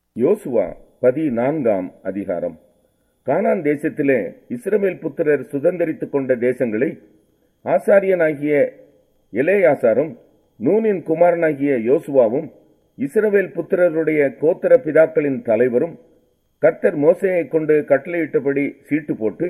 யோசுவா பதினான்காம் அதிகாரம் கானான் தேசத்திலே இஸ்ரவேல் புத்திரர் சுதந்தரித்துக் கொண்ட தேசங்களை ஆசாரியனாகிய எலேயாசாரும் நூனின் குமாரனாகிய யோசுவாவும் இஸ்ரவேல் புத்திரருடைய கோத்திர பிதாக்களின் தலைவரும் கர்த்தர் மோசையைக் கொண்டு கட்டளையிட்டபடி சீட்டு போட்டு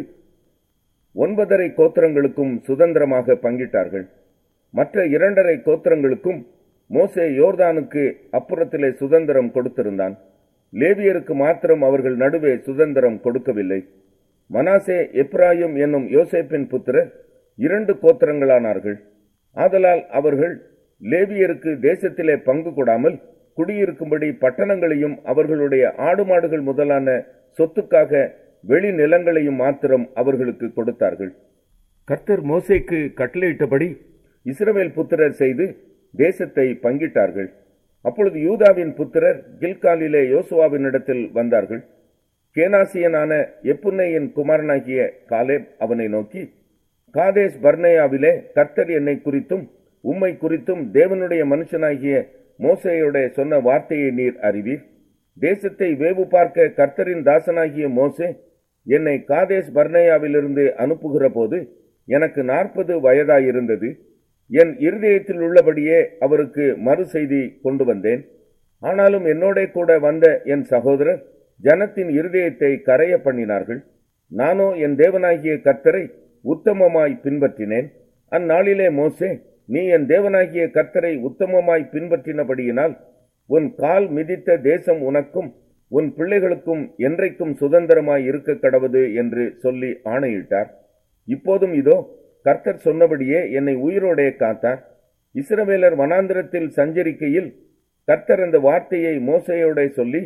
ஒன்பதரை கோத்திரங்களுக்கும் சுதந்திரமாக பங்கிட்டார்கள் மற்ற இரண்டரை கோத்திரங்களுக்கும் மோசே யோர்தானுக்கு அப்புறத்திலே சுதந்திரம் கொடுத்திருந்தான் லேவியருக்கு மாத்திரம் அவர்கள் நடுவே சுதந்திரம் கொடுக்கவில்லை மனாசே எப்ராயும் என்னும் யோசேப்பின் புத்திரர் இரண்டு கோத்திரங்களானார்கள் ஆதலால் அவர்கள் லேவியருக்கு தேசத்திலே பங்கு கொடாமல் குடியிருக்கும்படி பட்டணங்களையும் அவர்களுடைய ஆடு மாடுகள் முதலான சொத்துக்காக வெளி நிலங்களையும் மாத்திரம் அவர்களுக்கு கொடுத்தார்கள் கர்த்தர் மோசேக்கு கட்டளையிட்டபடி இஸ்ரவேல் புத்திரர் செய்து தேசத்தை பங்கிட்டார்கள் அப்பொழுது யூதாவின் புத்திரர் கில்காலிலே யோசுவாவினிடத்தில் வந்தார்கள் கேனாசியனான எப்புன்னையின் குமாரனாகிய காலேப் அவனை நோக்கி காதேஸ் பர்னேயாவிலே கர்த்தர் என்னை குறித்தும் உம்மை குறித்தும் தேவனுடைய மனுஷனாகிய மோசையோட சொன்ன வார்த்தையை நீர் அறிவீர் தேசத்தை வேவு பார்க்க கர்த்தரின் தாசனாகிய மோசே என்னை காதேஸ் பர்னேயாவிலிருந்து அனுப்புகிற போது எனக்கு நாற்பது வயதாயிருந்தது என் இருதயத்தில் உள்ளபடியே அவருக்கு மறு செய்தி கொண்டு வந்தேன் ஆனாலும் என்னோட கூட வந்த என் சகோதரர் ஜனத்தின் இருதயத்தை கரைய பண்ணினார்கள் நானோ என் தேவனாகிய கர்த்தரை உத்தமமாய் பின்பற்றினேன் அந்நாளிலே மோசே நீ என் தேவனாகிய கர்த்தரை உத்தமமாய் பின்பற்றினபடியினால் உன் கால் மிதித்த தேசம் உனக்கும் உன் பிள்ளைகளுக்கும் என்றைக்கும் சுதந்திரமாய் இருக்க கடவுது என்று சொல்லி ஆணையிட்டார் இப்போதும் இதோ கர்த்தர் சொன்னபடியே என்னை உயிரோடே காத்தார் இஸ்ரவேலர் வனாந்திரத்தில் சஞ்சரிக்கையில் கர்த்தர் அந்த வார்த்தையை மோசையோட சொல்லி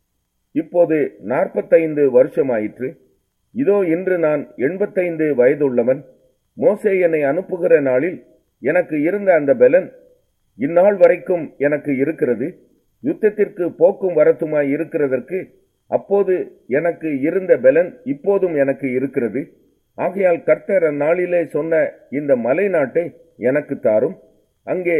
இப்போது நாற்பத்தைந்து வருஷமாயிற்று இதோ இன்று நான் எண்பத்தைந்து வயதுள்ளவன் மோசே என்னை அனுப்புகிற நாளில் எனக்கு இருந்த அந்த பலன் இந்நாள் வரைக்கும் எனக்கு இருக்கிறது யுத்தத்திற்கு போக்கும் வரத்துமாய் இருக்கிறதற்கு அப்போது எனக்கு இருந்த பலன் இப்போதும் எனக்கு இருக்கிறது ஆகையால் கர்த்தர் அந்நாளிலே சொன்ன இந்த மலை நாட்டை எனக்கு தாரும் அங்கே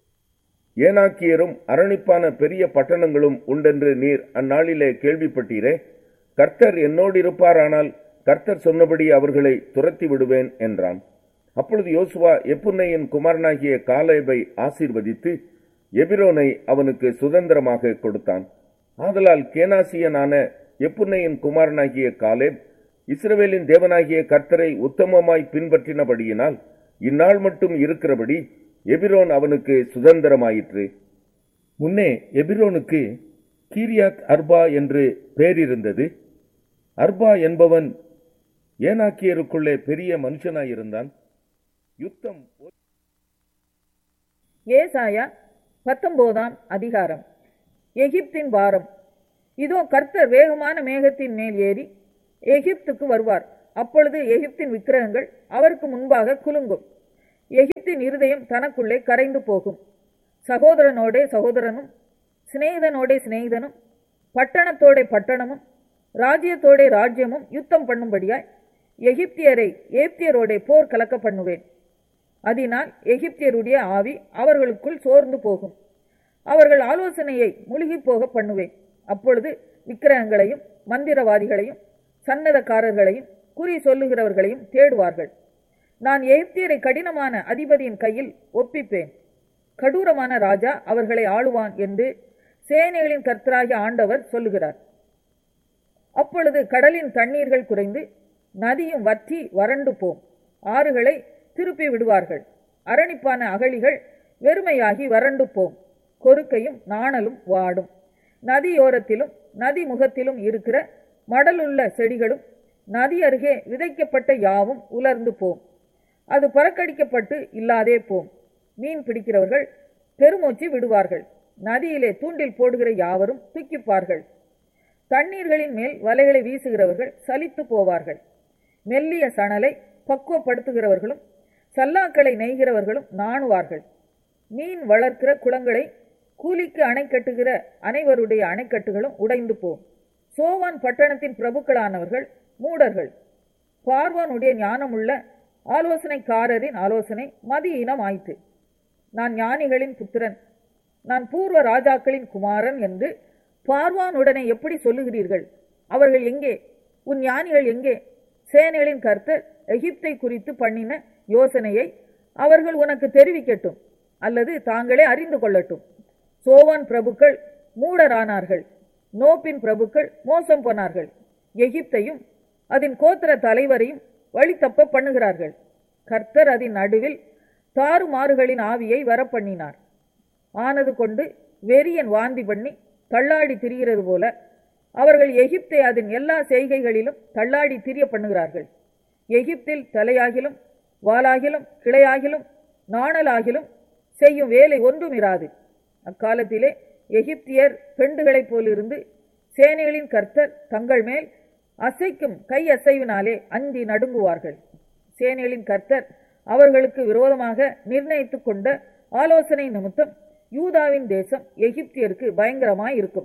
ஏனாக்கியரும் அரணிப்பான பெரிய பட்டணங்களும் உண்டென்று நீர் அந்நாளிலே கேள்விப்பட்டீரே கர்த்தர் என்னோடு இருப்பாரானால் கர்த்தர் சொன்னபடி அவர்களை துரத்தி விடுவேன் என்றான் அப்பொழுது யோசுவா எப்புன்னையின் குமாரனாகிய காலேபை ஆசீர்வதித்து எபிரோனை அவனுக்கு சுதந்திரமாக கொடுத்தான் ஆதலால் கேனாசியனான எப்புன்னையின் குமாரனாகிய காலேப் இஸ்ரவேலின் தேவனாகிய கர்த்தரை உத்தமமாய் பின்பற்றினபடியினால் இந்நாள் மட்டும் இருக்கிறபடி எபிரோன் அவனுக்கு சுதந்திரமாயிற்று முன்னே எபிரோனுக்கு கீரியாத் அர்பா என்று பேரிருந்தது அர்பா என்பவன் ஏனாக்கியருக்குள்ளே பெரிய மனுஷனாயிருந்தான் யுத்தம் ஏசாயா பத்தொன்பதாம் அதிகாரம் எகிப்தின் வாரம் இதோ கர்த்தர் வேகமான மேகத்தின் மேல் ஏறி எகிப்துக்கு வருவார் அப்பொழுது எகிப்தின் விக்கிரகங்கள் அவருக்கு முன்பாக குலுங்கும் எகிப்தின் இருதயம் தனக்குள்ளே கரைந்து போகும் சகோதரனோடே சகோதரனும் சிநேகிதனோடே சிநேகிதனும் பட்டணத்தோடே பட்டணமும் ராஜ்யத்தோடே ராஜ்யமும் யுத்தம் பண்ணும்படியாய் எகிப்தியரை ஏப்தியரோடே போர் கலக்க பண்ணுவேன் அதனால் எகிப்தியருடைய ஆவி அவர்களுக்குள் சோர்ந்து போகும் அவர்கள் ஆலோசனையை முழுகி போக பண்ணுவேன் அப்பொழுது விக்கிரகங்களையும் மந்திரவாதிகளையும் சன்னதக்காரர்களையும் குறி சொல்லுகிறவர்களையும் தேடுவார்கள் நான் எகிப்தியரை கடினமான அதிபதியின் கையில் ஒப்பிப்பேன் கடூரமான ராஜா அவர்களை ஆளுவான் என்று சேனைகளின் கர்த்தராகிய ஆண்டவர் சொல்லுகிறார் அப்பொழுது கடலின் தண்ணீர்கள் குறைந்து நதியும் வற்றி வறண்டு போம் ஆறுகளை திருப்பி விடுவார்கள் அரணிப்பான அகழிகள் வெறுமையாகி வறண்டு போம் கொருக்கையும் நாணலும் வாடும் நதியோரத்திலும் நதி முகத்திலும் இருக்கிற மடலுள்ள செடிகளும் நதி அருகே விதைக்கப்பட்ட யாவும் உலர்ந்து போம் அது பறக்கடிக்கப்பட்டு இல்லாதே போம் மீன் பிடிக்கிறவர்கள் பெருமூச்சு விடுவார்கள் நதியிலே தூண்டில் போடுகிற யாவரும் தூக்கிப்பார்கள் தண்ணீர்களின் மேல் வலைகளை வீசுகிறவர்கள் சலித்து போவார்கள் மெல்லிய சணலை பக்குவப்படுத்துகிறவர்களும் சல்லாக்களை நெய்கிறவர்களும் நாணுவார்கள் மீன் வளர்க்கிற குளங்களை கூலிக்கு அணை கட்டுகிற அனைவருடைய அணைக்கட்டுகளும் உடைந்து போம் சோவான் பட்டணத்தின் பிரபுக்களானவர்கள் மூடர்கள் பார்வானுடைய ஞானமுள்ள ஆலோசனைக்காரரின் ஆலோசனை மதியினம் ஆயிற்று நான் ஞானிகளின் புத்திரன் நான் பூர்வ ராஜாக்களின் குமாரன் என்று பார்வானுடனே எப்படி சொல்லுகிறீர்கள் அவர்கள் எங்கே உன் ஞானிகள் எங்கே சேனைகளின் கர்த்தர் எகிப்தை குறித்து பண்ணின யோசனையை அவர்கள் உனக்கு தெரிவிக்கட்டும் அல்லது தாங்களே அறிந்து கொள்ளட்டும் சோவான் பிரபுக்கள் மூடரானார்கள் நோப்பின் பிரபுக்கள் மோசம் போனார்கள் எகிப்தையும் அதன் கோத்திர தலைவரையும் வழி தப்ப பண்ணுகிறார்கள் கர்த்தர் அதன் நடுவில் தாறுமாறுகளின் ஆவியை வரப்பண்ணினார் ஆனது கொண்டு வெறியன் வாந்தி பண்ணி தள்ளாடி திரிகிறது போல அவர்கள் எகிப்தை அதன் எல்லா செய்கைகளிலும் தள்ளாடி திரிய பண்ணுகிறார்கள் எகிப்தில் தலையாகிலும் வாலாகிலும் கிளையாகிலும் நாணலாகிலும் செய்யும் வேலை ஒன்றும் இராது அக்காலத்திலே எகிப்தியர் பெண்டுகளைப் போலிருந்து சேனைகளின் கர்த்தர் தங்கள் மேல் அசைக்கும் கை அசைவினாலே அஞ்சி நடுங்குவார்கள் சேனைகளின் கர்த்தர் அவர்களுக்கு விரோதமாக நிர்ணயித்துக் கொண்ட ஆலோசனை நிமித்தம் யூதாவின் தேசம் எகிப்தியருக்கு பயங்கரமாய் இருக்கும்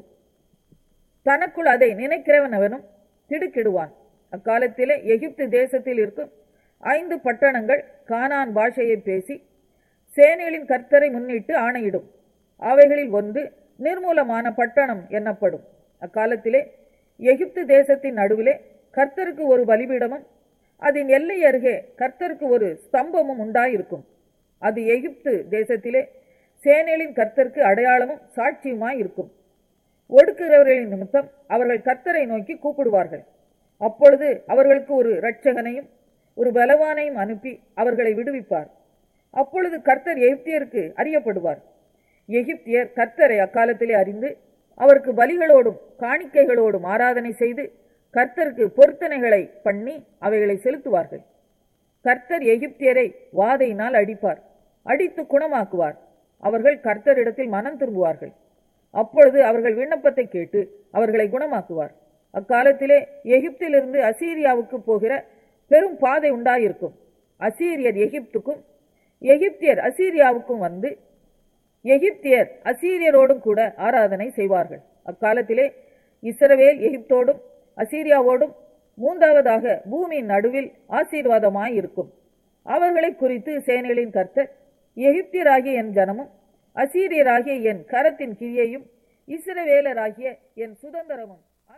தனக்குள் அதை நினைக்கிறவனவனும் திடுக்கிடுவான் அக்காலத்திலே எகிப்து தேசத்தில் இருக்கும் ஐந்து பட்டணங்கள் கானான் பாஷையை பேசி சேனைகளின் கர்த்தரை முன்னிட்டு ஆணையிடும் அவைகளில் ஒன்று நிர்மூலமான பட்டணம் என்னப்படும் அக்காலத்திலே எகிப்து தேசத்தின் நடுவிலே கர்த்தருக்கு ஒரு பலிபீடமும் அதன் எல்லை அருகே கர்த்தருக்கு ஒரு ஸ்தம்பமும் உண்டாயிருக்கும் அது எகிப்து தேசத்திலே சேனைகளின் கர்த்தருக்கு அடையாளமும் சாட்சியுமாய் இருக்கும் ஒடுக்குகிறவர்களின் நிமித்தம் அவர்கள் கர்த்தரை நோக்கி கூப்பிடுவார்கள் அப்பொழுது அவர்களுக்கு ஒரு இரட்சகனையும் ஒரு பலவானையும் அனுப்பி அவர்களை விடுவிப்பார் அப்பொழுது கர்த்தர் எகிப்தியருக்கு அறியப்படுவார் எகிப்தியர் கர்த்தரை அக்காலத்திலே அறிந்து அவருக்கு பலிகளோடும் காணிக்கைகளோடும் ஆராதனை செய்து கர்த்தருக்கு பொருத்தனைகளை பண்ணி அவைகளை செலுத்துவார்கள் கர்த்தர் எகிப்தியரை வாதையினால் அடிப்பார் அடித்து குணமாக்குவார் அவர்கள் கர்த்தரிடத்தில் மனம் திரும்புவார்கள் அப்பொழுது அவர்கள் விண்ணப்பத்தை கேட்டு அவர்களை குணமாக்குவார் அக்காலத்திலே எகிப்திலிருந்து அசீரியாவுக்கு போகிற பெரும் பாதை உண்டாயிருக்கும் அசீரியர் எகிப்துக்கும் எகிப்தியர் அசீரியாவுக்கும் வந்து எகிப்தியர் அசீரியரோடும் கூட ஆராதனை செய்வார்கள் அக்காலத்திலே இஸ்ரவேல் எகிப்தோடும் அசீரியாவோடும் மூன்றாவதாக பூமியின் நடுவில் ஆசீர்வாதமாய் இருக்கும் அவர்களை குறித்து சேனைகளின் கர்த்தர் எகிப்தியராகிய என் ஜனமும் அசீரியராகிய என் கரத்தின் கிரியையும் இஸ்ரவேலராகிய என் சுதந்திரமும்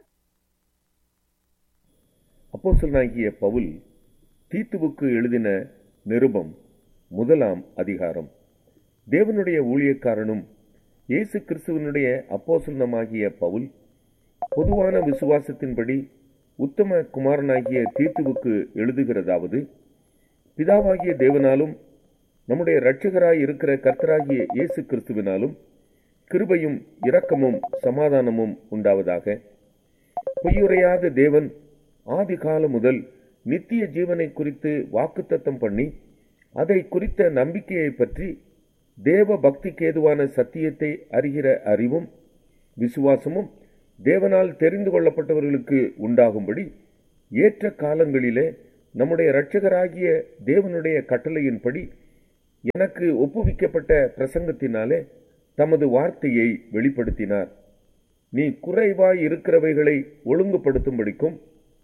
அப்போஸ்தலனாகிய பவுல் தீத்துவுக்கு எழுதின நிருபம் முதலாம் அதிகாரம் தேவனுடைய ஊழியக்காரனும் இயேசு கிறிஸ்துவனுடைய அப்போசலனமாகிய பவுல் பொதுவான விசுவாசத்தின்படி உத்தம குமாரனாகிய தீத்துவுக்கு எழுதுகிறதாவது பிதாவாகிய தேவனாலும் நம்முடைய இரட்சகராய் இருக்கிற கர்த்தராகிய இயேசு கிறிஸ்துவினாலும் கிருபையும் இரக்கமும் சமாதானமும் உண்டாவதாக பொய்யுரையாத தேவன் ஆதி காலம் முதல் நித்திய ஜீவனை குறித்து வாக்குத்தத்தம் பண்ணி அதை குறித்த நம்பிக்கையை பற்றி தேவ பக்திக்கு ஏதுவான சத்தியத்தை அறிகிற அறிவும் விசுவாசமும் தேவனால் தெரிந்து கொள்ளப்பட்டவர்களுக்கு உண்டாகும்படி ஏற்ற காலங்களிலே நம்முடைய இரட்சகராகிய தேவனுடைய கட்டளையின்படி எனக்கு ஒப்புவிக்கப்பட்ட பிரசங்கத்தினாலே தமது வார்த்தையை வெளிப்படுத்தினார் நீ குறைவாய் இருக்கிறவைகளை ஒழுங்குபடுத்தும்படிக்கும்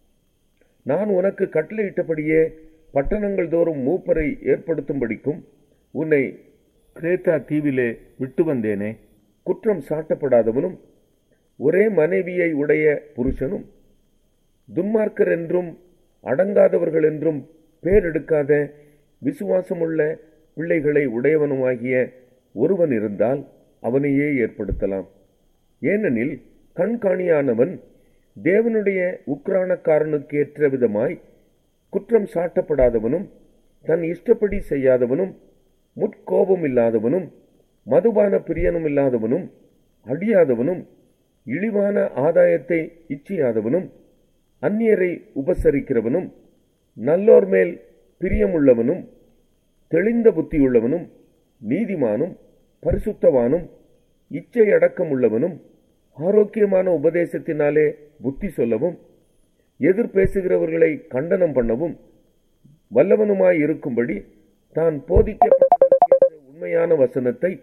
நான் உனக்கு கட்டளையிட்டபடியே பட்டணங்கள் தோறும் மூப்பரை ஏற்படுத்தும்படிக்கும் உன்னை கிரேத்தா தீவிலே விட்டு வந்தேனே குற்றம் சாட்டப்படாதவனும் ஒரே மனைவியை உடைய புருஷனும் துன்மார்க்கர் என்றும் அடங்காதவர்கள் என்றும் பேரெடுக்காத விசுவாசமுள்ள பிள்ளைகளை உடையவனுமாகிய ஒருவன் இருந்தால் அவனையே ஏற்படுத்தலாம் ஏனெனில் கண்காணியானவன் தேவனுடைய உக்ரானக்காரனுக்கு ஏற்ற விதமாய் குற்றம் சாட்டப்படாதவனும் தன் இஷ்டப்படி செய்யாதவனும் முற்கோபம் இல்லாதவனும் மதுபான பிரியனும் இல்லாதவனும் அடியாதவனும் இழிவான ஆதாயத்தை இச்சியாதவனும் அந்நியரை உபசரிக்கிறவனும் நல்லோர் மேல் பிரியமுள்ளவனும் தெளிந்த புத்தியுள்ளவனும் நீதிமானும் பரிசுத்தவானும் இச்சை அடக்கமுள்ளவனும் ஆரோக்கியமான உபதேசத்தினாலே புத்தி சொல்லவும் எதிர் பேசுகிறவர்களை கண்டனம் பண்ணவும் வல்லவனுமாய் இருக்கும்படி தான் போதிக்கப்பட்ட உண்மையான வசனத்தை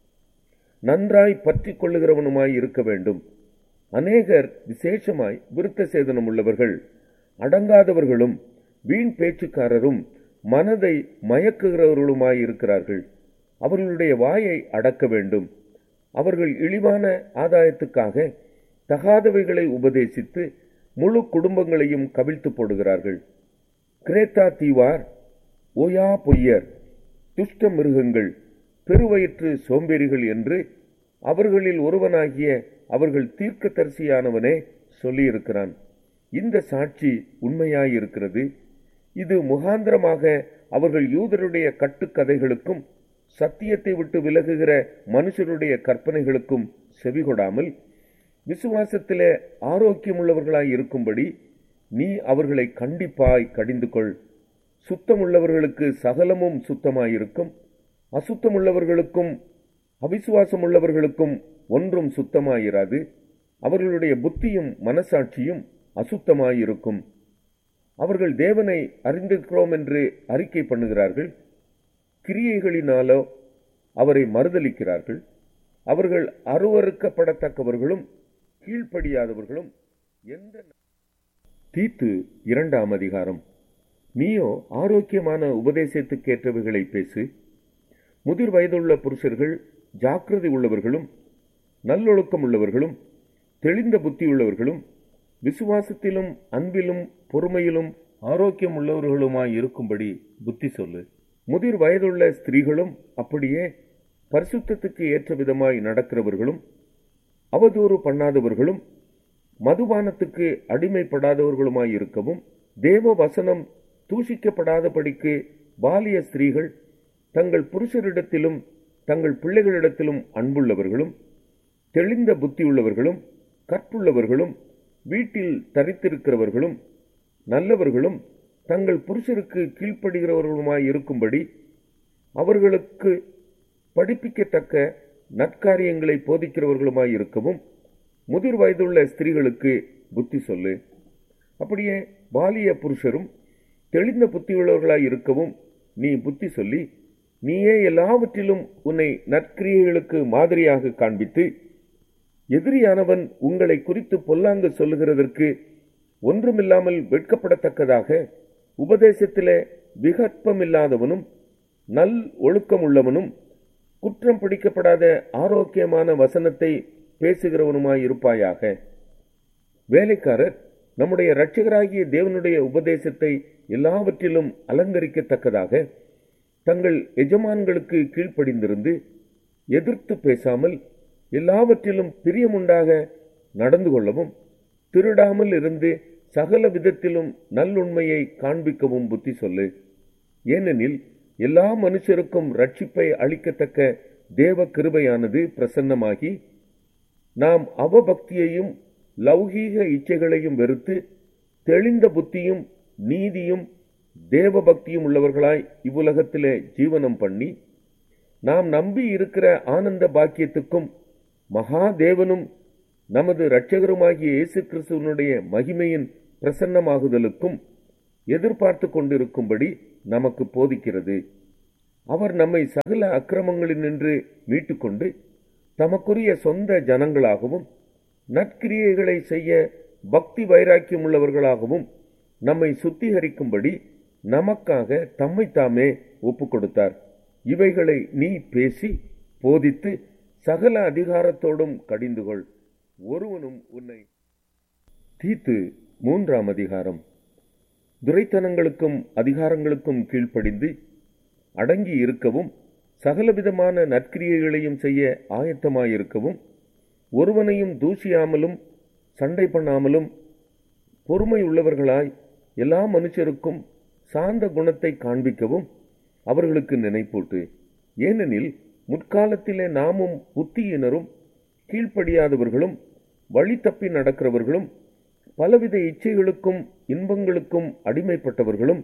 நன்றாய் பற்றி கொள்ளுகிறவனுமாய் இருக்க வேண்டும் அநேகர் விசேஷமாய் விருத்த சேதனம் உள்ளவர்கள் அடங்காதவர்களும் வீண் பேச்சுக்காரரும் மனதை மயக்குகிறவர்களுமாய் இருக்கிறார்கள் அவர்களுடைய வாயை அடக்க வேண்டும் அவர்கள் இழிவான ஆதாயத்துக்காக தகாதவைகளை உபதேசித்து முழு குடும்பங்களையும் கவிழ்த்து போடுகிறார்கள் கிரேத்தா தீவார் ஓயா பொய்யர் துஷ்ட மிருகங்கள் பெருவயிற்று சோம்பேறிகள் என்று அவர்களில் ஒருவனாகிய அவர்கள் தீர்க்கதரிசியானவனே சொல்லியிருக்கிறான் இந்த சாட்சி உண்மையாயிருக்கிறது இது முகாந்திரமாக அவர்கள் யூதருடைய கட்டுக்கதைகளுக்கும் சத்தியத்தை விட்டு விலகுகிற மனுஷருடைய கற்பனைகளுக்கும் செவிகொடாமல் விசுவாசத்திலே ஆரோக்கியமுள்ளவர்களாய் இருக்கும்படி நீ அவர்களை கண்டிப்பாய் கடிந்து கொள் சுத்தமுள்ளவர்களுக்கு சகலமும் சுத்தமாயிருக்கும் அசுத்தமுள்ளவர்களுக்கும் அவிசுவாசமுள்ளவர்களுக்கும் ஒன்றும் சுத்தமாயிராது அவர்களுடைய புத்தியும் மனசாட்சியும் அசுத்தமாயிருக்கும் அவர்கள் தேவனை அறிந்திருக்கிறோம் என்று அறிக்கை பண்ணுகிறார்கள் கிரியைகளினாலோ அவரை மறுதலிக்கிறார்கள் அவர்கள் அருவறுக்கப்படத்தக்கவர்களும் கீழ்ப்படியாதவர்களும் எந்த தீத்து இரண்டாம் அதிகாரம் நீயோ ஆரோக்கியமான உபதேசத்துக்கேற்றவைகளை பேசு முதிர் வயதுள்ள புருஷர்கள் ஜாக்கிரதை உள்ளவர்களும் நல்லொழுக்கம் உள்ளவர்களும் தெளிந்த புத்தி உள்ளவர்களும் விசுவாசத்திலும் அன்பிலும் பொறுமையிலும் ஆரோக்கியம் உள்ளவர்களுமாய் இருக்கும்படி புத்தி சொல்லு முதிர் வயதுள்ள ஸ்திரீகளும் அப்படியே பரிசுத்தத்துக்கு ஏற்ற விதமாய் நடக்கிறவர்களும் அவதூறு பண்ணாதவர்களும் மதுபானத்துக்கு அடிமைப்படாதவர்களுமாய் இருக்கவும் தேவ வசனம் தூஷிக்கப்படாதபடிக்கு பாலிய ஸ்திரீகள் தங்கள் புருஷரிடத்திலும் தங்கள் பிள்ளைகளிடத்திலும் அன்புள்ளவர்களும் தெளிந்த புத்தியுள்ளவர்களும் கற்புள்ளவர்களும் வீட்டில் தரித்திருக்கிறவர்களும் நல்லவர்களும் தங்கள் புருஷருக்கு கீழ்ப்படுகிறவர்களுமாய் இருக்கும்படி அவர்களுக்கு படிப்பிக்கத்தக்க நற்காரியங்களை போதிக்கிறவர்களுமாய் இருக்கவும் முதிர் வயதுள்ள ஸ்திரீகளுக்கு புத்தி சொல்லு அப்படியே பாலிய புருஷரும் தெளிந்த புத்தியுள்ளவர்களாய் இருக்கவும் நீ புத்தி சொல்லி நீயே எல்லாவற்றிலும் உன்னை நற்கிரியைகளுக்கு மாதிரியாக காண்பித்து எதிரியானவன் உங்களை குறித்து பொல்லாங்கு சொல்லுகிறதற்கு ஒன்றுமில்லாமல் வெட்கப்படத்தக்கதாக உபதேசத்திலே விகற்பமில்லாதவனும் நல் ஒழுக்கமுள்ளவனும் குற்றம் பிடிக்கப்படாத ஆரோக்கியமான வசனத்தை பேசுகிறவனுமாய் இருப்பாயாக வேலைக்காரர் நம்முடைய இரட்சகராகிய தேவனுடைய உபதேசத்தை எல்லாவற்றிலும் அலங்கரிக்கத்தக்கதாக தங்கள் எஜமான்களுக்கு கீழ்ப்படிந்திருந்து எதிர்த்து பேசாமல் எல்லாவற்றிலும் பிரியமுண்டாக நடந்து கொள்ளவும் திருடாமல் இருந்து சகல விதத்திலும் நல்லுண்மையை காண்பிக்கவும் புத்தி சொல்லு ஏனெனில் எல்லா மனுஷருக்கும் ரட்சிப்பை அளிக்கத்தக்க தேவ கிருபையானது பிரசன்னமாகி நாம் அவபக்தியையும் லௌகீக இச்சைகளையும் வெறுத்து தெளிந்த புத்தியும் நீதியும் தேவ பக்தியும் உள்ளவர்களாய் இவ்வுலகத்திலே ஜீவனம் பண்ணி நாம் நம்பி இருக்கிற ஆனந்த பாக்கியத்துக்கும் மகாதேவனும் நமது இரட்சகருமாகிய இயேசு கிறிஸ்துவனுடைய மகிமையின் பிரசன்னமாகுதலுக்கும் எதிர்பார்த்து கொண்டிருக்கும்படி நமக்கு போதிக்கிறது அவர் நம்மை சகல அக்கிரமங்களினின்று மீட்டுக்கொண்டு தமக்குரிய சொந்த ஜனங்களாகவும் நற்கிரியைகளை செய்ய பக்தி வைராக்கியம் உள்ளவர்களாகவும் நம்மை சுத்திகரிக்கும்படி நமக்காக தம்மை தாமே ஒப்பு கொடுத்தார் இவைகளை நீ பேசி போதித்து சகல அதிகாரத்தோடும் கடிந்துகொள் ஒருவனும் உன்னை தீத்து மூன்றாம் அதிகாரம் துரைத்தனங்களுக்கும் அதிகாரங்களுக்கும் கீழ்ப்படிந்து அடங்கி இருக்கவும் சகலவிதமான நற்கிரியைகளையும் செய்ய ஆயத்தமாயிருக்கவும் ஒருவனையும் தூசியாமலும் சண்டை பண்ணாமலும் பொறுமை உள்ளவர்களாய் எல்லா மனுஷருக்கும் சார்ந்த குணத்தை காண்பிக்கவும் அவர்களுக்கு நினைப்பூட்டு ஏனெனில் முற்காலத்திலே நாமும் புத்தியினரும் கீழ்ப்படியாதவர்களும் வழி தப்பி நடக்கிறவர்களும் பலவித இச்சைகளுக்கும் இன்பங்களுக்கும் அடிமைப்பட்டவர்களும்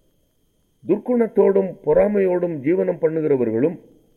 துர்க்குணத்தோடும் பொறாமையோடும் ஜீவனம் பண்ணுகிறவர்களும்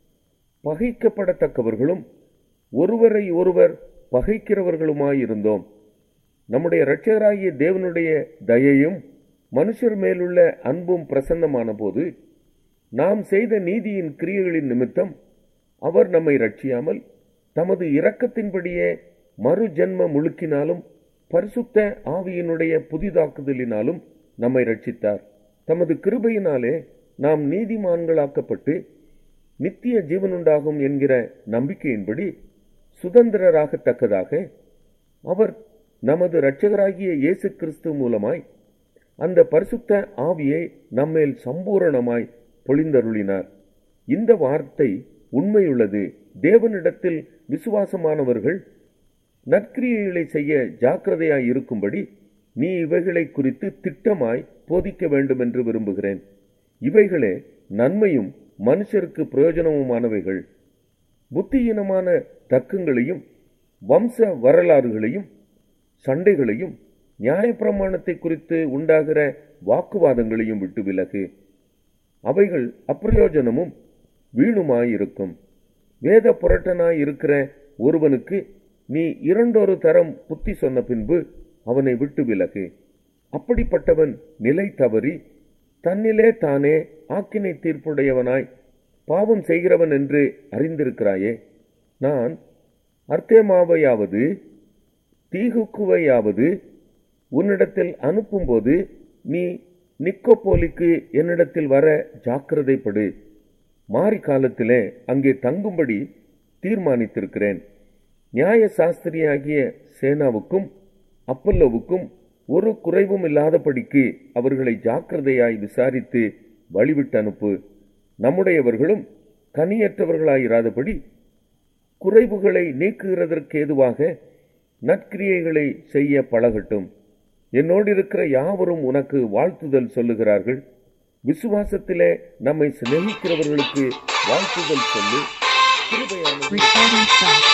பகைக்கப்படத்தக்கவர்களும் ஒருவரை ஒருவர் பகைக்கிறவர்களுமாயிருந்தோம் நம்முடைய இரட்சகராகிய தேவனுடைய தயையும் மனுஷர் மேலுள்ள அன்பும் பிரசன்னமான போது நாம் செய்த நீதியின் கிரியைகளின் நிமித்தம் அவர் நம்மை ரட்சியாமல் தமது இரக்கத்தின்படியே மறு ஜென்ம முழுக்கினாலும் பரிசுத்த ஆவியினுடைய புதிதாக்குதலினாலும் நம்மை ரட்சித்தார் தமது கிருபையினாலே நாம் நீதிமான்களாக்கப்பட்டு நித்திய ஜீவனுண்டாகும் என்கிற நம்பிக்கையின்படி சுதந்திரராகத்தக்கதாக அவர் நமது இரட்சகராகிய இயேசு கிறிஸ்து மூலமாய் அந்த பரிசுத்த ஆவியை நம்மேல் சம்பூரணமாய் பொழிந்தருளினார் இந்த வார்த்தை உண்மையுள்ளது தேவனிடத்தில் விசுவாசமானவர்கள் நற்கிரியைகளை செய்ய ஜாக்கிரதையாய் இருக்கும்படி நீ இவைகளை குறித்து திட்டமாய் போதிக்க வேண்டும் என்று விரும்புகிறேன் இவைகளே நன்மையும் மனுஷருக்கு பிரயோஜனமுமானவைகள் புத்தியீனமான தர்க்கங்களையும் வம்ச வரலாறுகளையும் சண்டைகளையும் நியாயப்பிரமாணத்தை குறித்து உண்டாகிற வாக்குவாதங்களையும் விட்டு விலகு அவைகள் அப்பிரயோஜனமும் வீணுமாயிருக்கும் வேத புரட்டனாய் இருக்கிற ஒருவனுக்கு நீ இரண்டொரு தரம் புத்தி சொன்ன பின்பு அவனை விட்டு விலகு அப்படிப்பட்டவன் நிலை தவறி தன்னிலே தானே ஆக்கினை தீர்ப்புடையவனாய் பாவம் செய்கிறவன் என்று அறிந்திருக்கிறாயே நான் அர்த்தேமாவையாவது தீகுக்குவையாவது உன்னிடத்தில் அனுப்பும்போது நீ நிக்கோபோலிக்கு என்னிடத்தில் வர ஜாக்கிரதைப்படு மாறி காலத்திலே அங்கே தங்கும்படி தீர்மானித்திருக்கிறேன் நியாய சாஸ்திரியாகிய சேனாவுக்கும் அப்பல்லோவுக்கும் ஒரு குறைவும் இல்லாதபடிக்கு அவர்களை ஜாக்கிரதையாய் விசாரித்து வழிவிட்டு அனுப்பு நம்முடையவர்களும் கனியற்றவர்களாயிராதபடி குறைவுகளை நீக்குகிறதற்கு ஏதுவாக நற்கிரியைகளை செய்ய பழகட்டும் என்னோடு இருக்கிற யாவரும் உனக்கு வாழ்த்துதல் சொல்லுகிறார்கள் விசுவாசத்திலே நம்மை சிநேகிக்கிறவர்களுக்கு வாழ்த்துதல் சொல்லு கிருபையானது Recording stopped.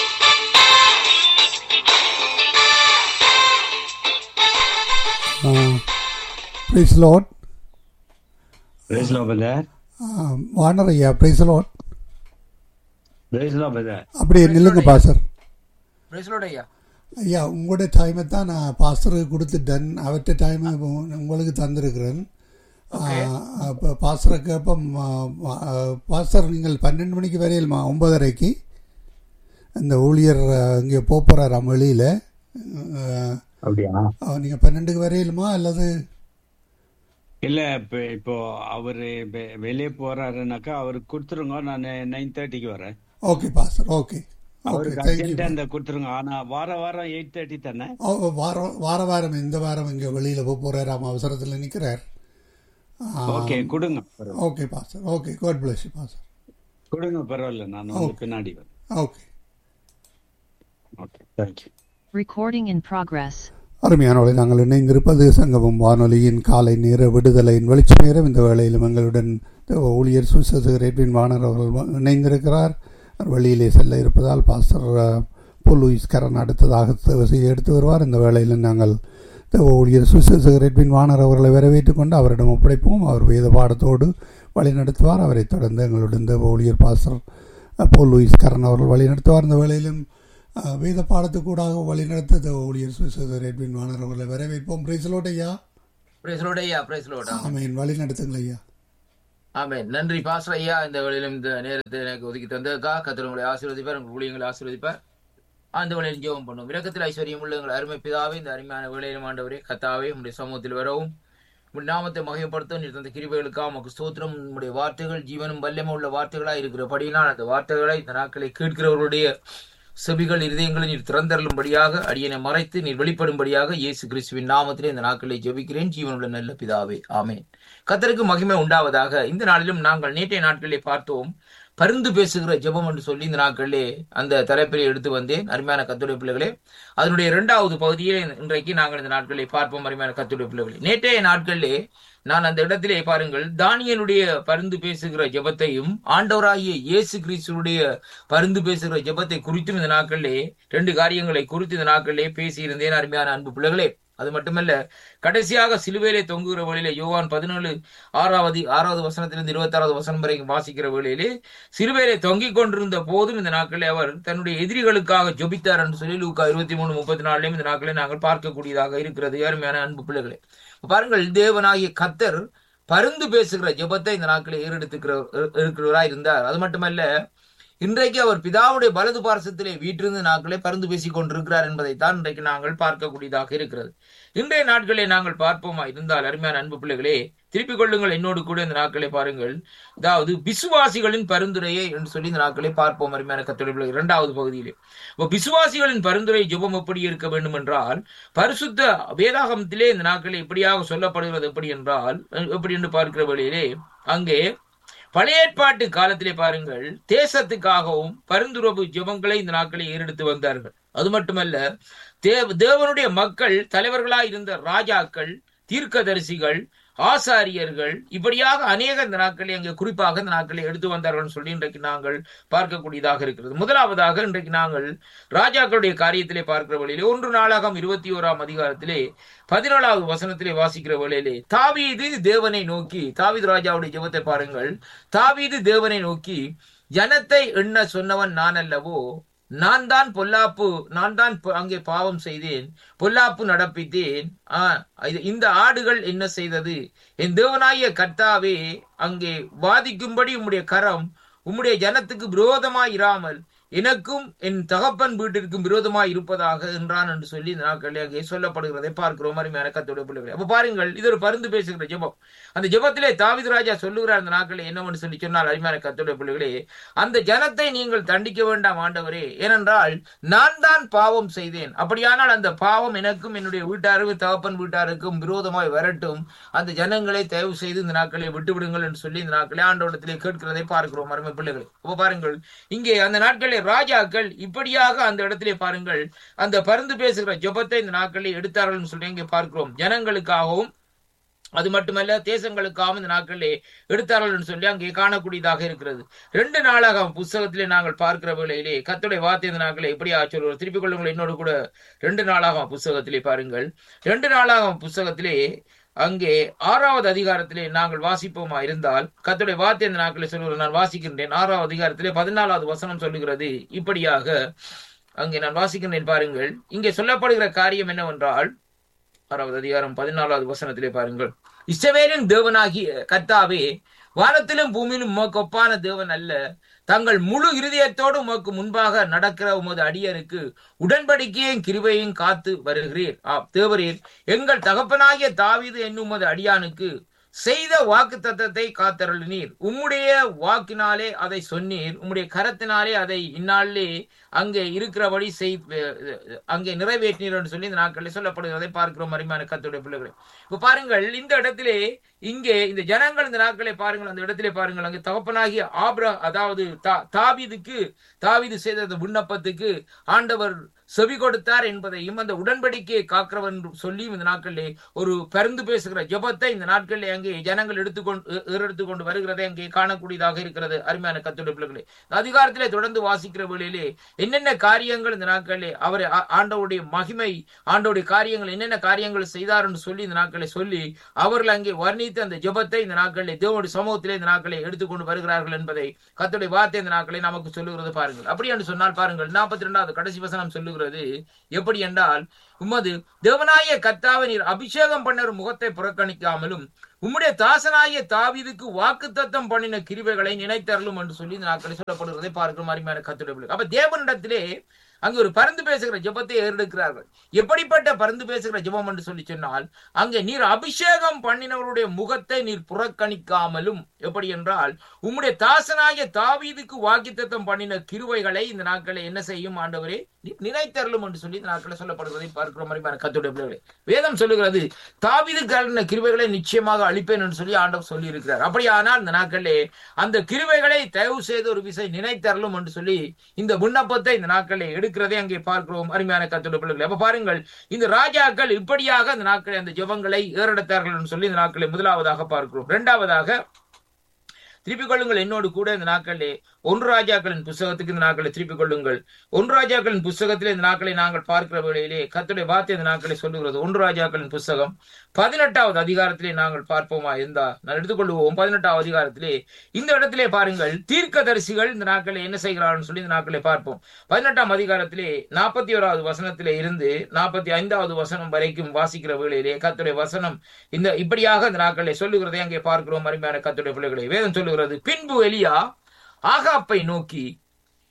Praise Lord Praise Lord, brother. வானர் ஐயா praise Lord Praise Lord, brother. அப்படியே நில்லுங்க பாஸ்டர் பிரேசலோட ஐயா ஐயா உங்களோட டைமை தான் நான் பாஸ்டருக்கு கொடுத்துட்டேன் அவர்கிட்ட டைமை உங்களுக்கு தந்திருக்கிறேன் இப்போ பாஸ்டரை கேட்போம் பாஸ்டர் நீங்கள் பன்னெண்டு மணிக்கு வரையிலுமா ஒன்பதரைக்கு இந்த ஊழியர் இங்கே போகிறாராம் வெளியில் அப்படியா நீங்கள் பன்னெண்டுக்கு வரையிலுமா அல்லது இல்ல இப்ப இப்போ அவரு வெ- வெளியே போறாருனாக்கா அவருக்கு கொடுத்துருங்க நான் நைன் தேர்ட்டிக்கு வரேன் ஓகே பாஸ்டர் ஓகே ஓகே அவருக்கு தேங்க்யூ அர்ஜென்டா இந்த கொடுத்துருங்க ஆனா வார வாரம் எயிட் தேர்ட்டி தானே வாரம் வார வாரம் இந்த வாரம் இங்கே வெளியில் போக போகிறாராம் அவசரத்தில் நிற்கிறார் ஓகே கொடுங்க பரவாயில்ல. Okay pastor okay God bless you pastor கொடுங்க பரவாயில்ல நான் வந்து Okay. பின்னாடி வரேன் okay okay thank you Recording in progress. அருமையானவளை நாங்கள் இணைந்திருப்பது சங்கமம் வானொலியின் காலை நேர விடுதலையின் வெளிச்ச நேரம் இந்த வேளையிலும் எங்களுடன் தேவ ஊழியர் சுசேசகர் எட்வின் வாணர் அவர்கள் வ- இணைந்திருக்கிறார் அவர் வெளியிலே செல்ல இருப்பதால் pastor ah, Paul Louis Karan அடுத்ததாக தேவ செய்ய எடுத்து வருவார் இந்த வேளையில் நாங்கள் தேவ ஊழியர் சுசேசகர் எட்வின் வாணர் அவர்களை வரவேற்றுக் கொண்டு அவரிடம் ஒப்படைப்போம் அவர் வேத பாடத்தோடு வழி நடத்துவார் அவரைத் தொடர்ந்து எங்களுடன் தேவ ஊழியர் pastor ah, Paul Louis Karan அவர்கள் வழி நடத்துவார் இந்த வேளையிலும் அஹ், வேத பாடத்துக்கூடாக வழிநடத்த தேவ ஊழியர் சுசேசகர் எட்வின் வாணர் அவர்களை வரவேற்போம் பிரைசலோட் ஐயா பிரேசலோட ஐயா பிரேசலோட ஆமீன் வழி நடத்துங்கள் ஐயா ஆமென் நன்றி பாஸ்டர் ஐயா இந்த வேளையிலும் இந்த நேரத்தை எனக்கு ஒதுக்கி தந்ததுக்கா கத்தர் உங்களை ஆசீர்வதிப்பார் உங்கள் ஊழியங்களை ஆசீர்வதிப்பார் அந்த வேளையில் ஜெபம் பண்ணும் இரக்கத்தில் ஐஸ்வர்யம் உள்ள எங்கள் அருமை பிதாவே இந்த அருமையான வேளையிலும் ஆண்டவரே கத்தாவே உங்களுடைய சமூகத்தில் வரவும் உங்கள் நாமத்தை மகிமைப்படுத்த நீர் தந்த கிருபைகளுக்காக உமக்கு ஸ்தோத்திரம் உங்களுடைய வார்த்தைகள் ஜீவனும் வல்லமும் உள்ள வார்த்தைகளாக இருக்கிறபடியினால் அந்த வார்த்தைகளை இந்த நாட்களை கேட்கிறவர்களுடைய செபிகள் இருதயங்களை நீர் திறந்தருளும்படியாக அடியனை மறைத்து நீர் வெளிப்படும்படியாக இயேசு கிறிஸ்துவின் நாமத்திலே இந்த நாட்களை ஜெபிக்கிறேன் ஜீவனுள்ள நல்ல பிதாவே ஆமென் கத்தருக்கு மகிமை உண்டாவதாக இந்த நாளிலும் நாங்கள் நேற்றைய நாட்களிலே பார்த்தோம் பருந்து பேசுகிற ஜெபம் என்று சொல்லி இந்த நாட்களிலே அந்த தலைப்பிலே எடுத்து வந்தேன் அருமையான கத்துடைய பிள்ளைகளே அதனுடைய இரண்டாவது பகுதியை இன்றைக்கு நாங்கள் இந்த நாட்களிலே பார்ப்போம் அருமையான கத்துடைய பிள்ளைகளே நேற்றைய நாட்களிலே நான் அந்த இடத்திலே பாருங்கள் தானியனுடைய பருந்து பேசுகிற ஜெபத்தையும் ஆண்டவராகிய இயேசு கிறிஸ்துடைய பருந்து பேசுகிற ஜெபத்தை குறித்தும் இந்த நாட்களிலே ரெண்டு காரியங்களை குறித்து இந்த நாட்களிலே பேசியிருந்தேன் அருமையான அன்பு பிள்ளைகளே அது மட்டுமல்ல கடைசியாக சிலுவையிலே தொங்குகிற வழியிலே யோவான் பதினேழு ஆறாவது ஆறாவது வசனத்திலிருந்து இருபத்தாறாவது வசனம் வரைக்கும் வாசிக்கிற வேளையிலே சிலுவையிலே தொங்கிக் கொண்டிருந்த போதும் இந்த நாட்களில் அவர் தன்னுடைய எதிரிகளுக்காக ஜொபித்தார் என்று சொல்லி லூக்கா இருபத்தி மூணு முப்பத்தி நாலுலையும் இந்த நாட்களை நாங்கள் பார்க்கக்கூடியதாக இருக்கிறது அருமையான அன்பு பிள்ளைகளே பாருங்கள் தேவனாகிய கத்தர் பருந்து பேசுகிற ஜெபத்தை இந்த நாட்களில் ஏறெடுத்துக்கிற இருக்கிறவரா இருந்தார் அது மட்டுமல்ல இன்றைக்கு அவர் பிதாவுடைய வலது பார்சத்திலே வீற்றிருந்து நாட்களே பருந்து பேசிக் கொண்டிருக்கிறார் என்பதைத்தான் இன்றைக்கு நாங்கள் பார்க்கக்கூடியதாக இருக்கிறது இன்றைய நாட்களே நாங்கள் பார்ப்போமா இருந்தால் அருமையான அன்பு பிள்ளைகளே திருப்பிக் கொள்ளுங்கள் என்னோடு கூட இந்த நாட்களை பாருங்கள் அதாவது விசுவாசிகளின் பரிந்துரையை என்று சொல்லி இந்த நாட்களை பார்ப்போம் அருமையான கத்தோட பிள்ளைகள் இரண்டாவது பகுதியிலே இப்போ விசுவாசிகளின் பரிந்துரை ஜெபம் எப்படி இருக்க வேண்டும் என்றால் பரிசுத்த வேதாகமத்திலே இந்த நாட்களில் இப்படியாக சொல்லப்படுகிறது எப்படி என்றால் எப்படி என்று பார்க்கிற வழியிலே அங்கே பழைய ஏற்பாட்டு காலத்திலே பாருங்கள் தேசத்துக்காகவும் பரிந்துறவு ஜெபங்களை இந்த நாட்களை ஏறெடுத்து வந்தார்கள் அது மட்டுமல்ல தேவ தேவனுடைய மக்கள் தலைவர்களாய் இருந்த ராஜாக்கள் தீர்க்கதரிசிகள் ஆசாரியர்கள் இப்படியாக அநேக இந்த நாட்களை அங்கே குறிப்பாக இந்த நாட்களை எடுத்து வந்தார்கள் சொல்லி இன்றைக்கு நாங்கள் பார்க்கக்கூடியதாக இருக்கிறது முதலாவதாக இன்றைக்கு நாங்கள் ராஜாக்களுடைய காரியத்திலே பார்க்கிற வழியிலே ஒன்று நாளாகம் இருபத்தி ஓராம் அதிகாரத்திலே பதினேழாவது வசனத்திலே வாசிக்கிற வேளையிலே தாவீது தேவனை நோக்கி தாவீது ராஜாவுடைய ஜெபத்தை பாருங்கள் தாவீது தேவனை நோக்கி ஜனத்தை எண்ண சொன்னவன் நான் அல்லவோ நான் தான் பொல்லாப்பு நான் தான் பொ- அங்கே பாவம் செய்தேன் பொல்லாப்பு நடப்பித்தேன் ஆ, இது- இந்த ஆடுகள் என்ன செய்தது என் தேவனாகிய கர்த்தாவே அங்கே வாதிக்கும்படி உம்முடைய கரம் உம்முடைய ஜனத்துக்கு விரோதமாய் இராமல் எனக்கும் என் தகப்பன் வீட்டிற்கும் விரோதமாய் இருப்பதாக என்றான் என்று சொல்லி இந்த நாட்களில் அங்கே சொல்லப்படுகிறதை பார்க்கிறோம் அருமையான கத்தோட பிள்ளைகளை அப்ப பாருங்கள் இது ஒரு பருந்து பேசுகிற ஜெபம் அந்த ஜெபத்திலே தாவீது ராஜா சொல்லுகிறார் அந்த நாட்களில் என்னவென்று சொல்லி சொன்னால் அருமையான கத்தோட பிள்ளைகளே அந்த ஜனத்தை நீங்கள் தண்டிக்க வேண்டாம் ஆண்டவரே ஏனென்றால் நான் தான் பாவம் செய்தேன் அப்படியானால் அந்த பாவம் எனக்கும் என்னுடைய வீட்டாருக்கும் தகப்பன் வீட்டாருக்கும் விரோதமாய் வரட்டும் அந்த ஜனங்களை தயவு செய்து இந்த நாட்களை விட்டு விடுங்கள் என்று சொல்லி இந்த நாட்களை ஆண்டோடத்திலே கேட்கிறதை பார்க்கிறோம் அருமை பிள்ளைகளை அப்ப பாருங்கள் இங்கே அந்த நாட்களில் ராஜாக்கள் இப்படியாக அந்த இடத்திலே பாருங்கள் அந்த பருந்து பேசுகிற ஜெபத்தை இந்த நாட்களில் எடுத்தார்கள் சொல்லி இங்கே பார்க்கிறோம் ஜனங்களுக்காகவும் அது மட்டுமல்ல தேசங்களுக்காகவும் இந்த நாட்களிலே எடுத்தார்கள் என்று சொல்லி அங்கே காணக்கூடியதாக இருக்கிறது ரெண்டு நாளாக புஸ்தகத்திலே நாங்கள் பார்க்கிற வேளையிலே கத்துடைய வார்த்தை இந்த நாட்களை எப்படியா சொல்லுவோம் திருப்பிக் கொள்ளுங்கள் என்னோடு கூட ரெண்டு நாளாக புஸ்தகத்திலே பாருங்கள் ரெண்டு நாளாக புஸ்தகத்திலே அங்கே ஆறாவது அதிகாரத்திலே நாங்கள் வாசிப்போமா இருந்தால் கத்துடைய வார்த்தை இந்த நாட்களை சொல்லுவது நான் வாசிக்கின்றேன் ஆறாவது அதிகாரத்திலே பதினாலாவது வசனம் சொல்லுகிறது இப்படியாக அங்கே நான் வாசிக்கின்றேன் பாருங்கள் இங்கே சொல்லப்படுகிற காரியம் என்னவென்றால் ஆறாவது அதிகாரம் பதினாலாவது வசனத்திலே பாருங்கள் இஸ்ரவேலின் தேவனாகிய கர்த்தாவே வானத்திலும் பூமியிலும் உமக்கு ஒப்பான தேவன் அல்ல தங்கள் முழு இருதயத்தோடு உமக்கு முன்பாக நடக்கிற உமது அடியருக்கு உடன்படிக்கையும் கிருபையும் காத்து வருகிறீர் ஆ தேவரீர் எங்கள் தகப்பனாகிய தாவீது என்னும் உமது அடியானுக்கு செய்த வாக்கு தத்தத்தை காத்தருளினீர் உம்முடைய வாக்கினாலே அதை சொன்னீர் உம்முடைய கரத்தினாலே அதை இந்நாளிலே அங்கே இருக்கிறபடி செய் அங்கே நிறைவேற்றினீர் என்று சொல்லி இந்த நாட்களில் சொல்லப்படுகிறதை பார்க்கிறோம் அருமையான கத்துடைய பிள்ளைகளை இப்ப பாருங்கள் இந்த இடத்திலே இங்கே இந்த ஜனங்கள் இந்த நாட்களை பாருங்கள் அந்த இடத்திலே பாருங்கள் அங்கே தகப்பனாகிய ஆப்ரா அதாவது தா- தாவீதுக்கு தாவீது செய்த அந்த விண்ணப்பத்துக்கு ஆண்டவர் செவி கொடுத்தார் என்பதையும் அந்த உடன்படிக்கையை காக்கிறவர் என்று சொல்லியும் இந்த நாட்களிலே ஒரு பரிந்து பேசுகிற ஜெபத்தை இந்த நாட்களிலே அங்கே ஜனங்கள் எடுத்துக்கொண்டு எடுத்துக்கொண்டு வருகிறதை அங்கே காணக்கூடியதாக இருக்கிறது அருமையான கத்துடைய பிள்ளைகளே இந்த அதிகாரத்திலே தொடர்ந்து வாசிக்கிற வேளையிலே என்னென்ன காரியங்கள் இந்த நாட்களிலே அவர் ஆ- ஆண்டவருடைய மகிமை ஆண்டவருடைய காரியங்கள் என்னென்ன காரியங்கள் செய்தார் என்று சொல்லி இந்த நாட்களை சொல்லி அவர்கள் அங்கே வர்ணித்து அந்த ஜெபத்தை இந்த நாட்களிலே தேவனுடைய சமூகத்திலே இந்த நாட்களை எடுத்துக்கொண்டு வருகிறார்கள் என்பதை கர்த்தருடைய வார்த்தை இந்த நாட்களை நமக்கு சொல்லுகிறது பாருங்கள் அப்படி என்று சொன்னால் பாருங்கள் நாற்பத்தி ரெண்டாவது கடைசி வசனம் சொல்லுகிறது எப்படி என்றால் உமது தேவனாய கர்த்தாவை நீர் அபிஷேகம் பண்ணர் முகத்தை புறக்கணிக்காமலும் உம்முடைய தாசனாகிய தாவீதுக்கு வாக்குத்தத்தம் பண்ணின கிருபைகளை நினைத்தரலும் என்று சொல்லி இந்த நாட்களில் சொல்லப்படுகிறதை பார்க்கிற அருமையான கத்துடைய அப்ப தேவனிடத்திலே அங்கே ஒரு பருந்து பேசுகிற ஜெபத்தை ஏறெடுக்கிறார்கள் எப்படிப்பட்ட பருந்து பேசுகிற ஜெபம் என்று சொல்லி சொன்னால் அங்கே நீர் அபிஷேகம் பண்ணினவருடைய முகத்தை நீர் புறக்கணிக்காமலும் எப்படி என்றால் உம்முடைய தாசனாகிய தாவீதுக்கு வாக்குத்தத்தம் பண்ணின கிருவைகளை இந்த நாட்களை என்ன செய்யும் ஆண்டவரே நீர் நினைத்தரலும் என்று சொல்லி இந்த நாட்களில் சொல்லப்படுவதை பார்க்கிற மாதிரி கத்துடைய பிள்ளைகளே வேதம் சொல்லுகிறது தாவீதுக்கு அருளின கிருவைகளை நிச்சயமாக அளிப்பேன் என்று சொல்லி ஆண்டவர் சொல்லி இருக்கிறார் அப்படியானால் இந்த நாட்களிலே அந்த கிருவைகளை தயவு செய்து ஒரு விசை நினைத்தரலும் என்று சொல்லி இந்த விண்ணப்பத்தை இந்த நாட்களில் எடுக்கிறதை அங்கே பார்க்கிறோம் அருமையான கத்துடைய பிள்ளைகளை அப்ப பாருங்கள் இந்த ராஜாக்கள் இப்படியாக இந்த நாட்களில் அந்த ஜெபங்களை ஏறெடுத்தார்கள் என்று சொல்லி இந்த நாட்களை முதலாவதாக பார்க்கிறோம் இரண்டாவதாக திருப்பிக் கொள்ளுங்கள் என்னோடு கூட இந்த நாட்களிலே ஒன்று ராஜாக்களின் புஸ்தகத்துக்கு இந்த நாட்களை திருப்பிக் கொள்ளுங்கள் ஒன்று ராஜாக்களின் புஸ்தகத்திலே இந்த நாட்களை நாங்கள் பார்க்கிற வேளையிலே கத்துடைய வார்த்தை இந்த நாட்களை சொல்லுகிறது ஒன்று ராஜாக்களின் புஸ்தகம் பதினெட்டாவது அதிகாரத்திலே நாங்கள் பார்ப்போமா இருந்தா நான் எடுத்துக்கொள்வோம் பதினெட்டாவது அதிகாரத்திலே இந்த இடத்திலே பாருங்கள் தீர்க்கதரிசிகள் இந்த நாட்களை என்ன செய்கிறார்கள் சொல்லி இந்த நாட்களை பார்ப்போம் பதினெட்டாம் அதிகாரத்திலே நாற்பத்தி ஓராவது வசனத்திலே இருந்து நாற்பத்தி ஐந்தாவது வசனம் வரைக்கும் வாசிக்கிற வேளையிலே கத்துடைய வசனம் இந்த இப்படியாக இந்த நாட்களை சொல்லுகிறதை அங்கே பார்க்கிறோம் அருமையான கத்துடைய பிள்ளைகளை வேதம் சொல்லுகிறது பின்பு எலியா ஆகாப்பை நோக்கி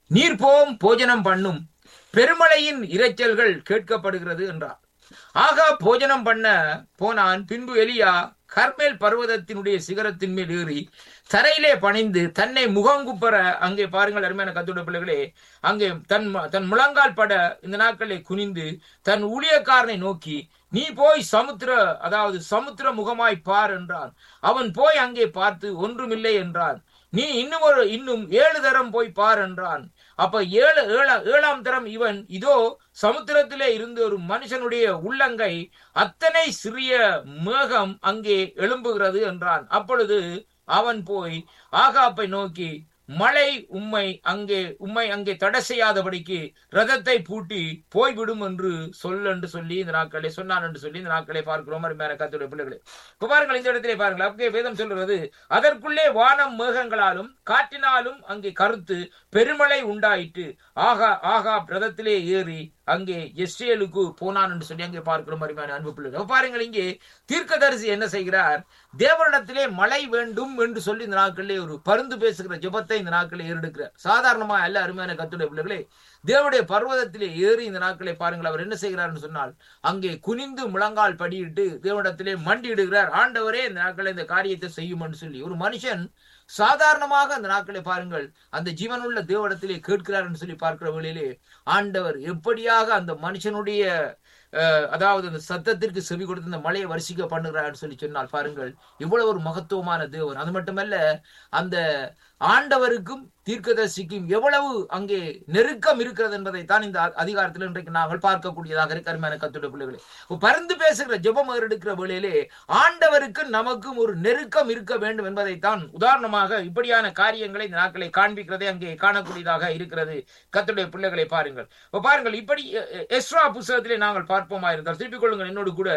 நீர் போம் போஜனம் பண்ணும் பெருமழையின் இரைச்சல்கள் கேட்கப்படுகிறது என்றார் ஆகா போஜனம் பண்ண போனான் பின்பு எலியா கர்மேல் பர்வதத்தினுடைய சிகரத்தின் மேல் ஏறி தரையிலே பணிந்து தன்னை முகங்குப்பற அங்கே பாருங்கள் அருமையான கத்துடைய பிள்ளைகளே அங்கே தன் ம- தன் முழங்கால் பட இந்த நாட்களை குனிந்து தன் ஊழியக்காரனை நோக்கி நீ போய் சமுத்திர அதாவது சமுத்திர முகமாய் பார் என்றான் அவன் போய் அங்கே பார்த்து ஒன்றுமில்லை என்றான் நீ இன்னும் ஒரு இன்னும் ஏழு தரம் போய் பார் என்றான் அப்ப ஏழு ஏழா- ஏழாம் தரம் இவன் இதோ சமுத்திரத்திலே இருந்து ஒரு மனுஷனுடைய உள்ளங்கை அத்தனை சிறிய மேகம் அங்கே எழும்புகிறது என்றான் அப்பொழுது அவன் போய் ஆகாப்பை நோக்கி மழை உம்மை அங்கே உம்மை அங்கே தடை செய்யாதபடிக்கு ரதத்தை பூட்டி போய்விடும் என்று சொல் என்று சொல்லி இந்த நாட்களை சொன்னான் என்று சொல்லி இந்த நாட்களை பார்க்கிறோம் அருமையான கத்துடைய பிள்ளைகளே இப்ப பாருங்கள் இந்த இடத்திலே பாருங்கள் அங்கே வேதம் சொல்றது அதற்குள்ளே வானம் மேகங்களாலும் காற்றினாலும் அங்கே கருத்து பெருமழை உண்டாயிற்று ஆகா ஆகா ரதத்திலே ஏறி அங்கே எஸ்ரேலுக்கு போனான் என்று சொல்லி அங்கே பார்க்கிறோம் அருமையான அன்பு பிள்ளைகள் அப்ப பாருங்கள் இங்கே தீர்க்கதரிசி என்ன செய்கிறார் தேவனிடத்திலே மழை வேண்டும் என்று சொல்லி இந்த நாட்களிலே ஒரு பருந்து பேசுகிற ஜெபத்தை இந்த நாட்களில் ஏறெடுக்கிறார் சாதாரணமா அல்ல அருமையான கத்துடைய பிள்ளைகளே தேவனுடைய பர்வதத்திலே ஏறி இந்த நாட்களை பாருங்கள் அவர் என்ன செய்கிறார்னு சொன்னால் அங்கே குனிந்து முழங்கால் படியிட்டு தேவனிடத்திலே மண்டியிடுகிறார் ஆண்டவரே இந்த நாட்களில் இந்த காரியத்தை செய்யும் என்று சொல்லி ஒரு மனுஷன் சாதாரணமாக அந்த நாட்களை பாருங்கள் அந்த ஜீவனுள்ள தேவனிடத்திலே கேட்கிறார் என்று சொல்லி பார்க்கிற வேளையிலே ஆண்டவர் எப்படியாக அந்த மனுஷனுடைய அஹ், அதாவது அந்த சத்தத்திற்கு செவி கொடுத்து இந்த மலையை வரிசிக்க பண்ணுகிறார் சொல்லி சொன்னால் பாருங்கள் இவ்வளவு ஒரு மகத்துவமான தேவன் அது மட்டுமல்ல அந்த ஆண்டவருக்கும் தீர்க்கதரிசிக்கும் எவ்வளவு அங்கே நெருக்கம் இருக்கிறது என்பதை தான் இந்த அ- அதிகாரத்தில் இன்றைக்கு நாங்கள் பார்க்கக்கூடியதாக இருக்க அருமையான கத்துடைய பிள்ளைகளே இப்ப பறந்து பேசுகிற ஜெபம் எடுக்கிற வேளையிலே ஆண்டவருக்கு நமக்கும் ஒரு நெருக்கம் இருக்க வேண்டும் என்பதைத்தான் உதாரணமாக இப்படியான காரியங்களை இந்த நாட்களை காண்பிக்கிறதை அங்கே காணக்கூடியதாக இருக்கிறது கத்துடைய பிள்ளைகளை பாருங்கள் இப்ப பாருங்கள் இப்படி எ- எ- எஸ்ரா புஸ்தகத்திலே நாங்கள் பார்ப்போமா இருந்தால் திருப்பிக் கொள்ளுங்கள் என்னோடு கூட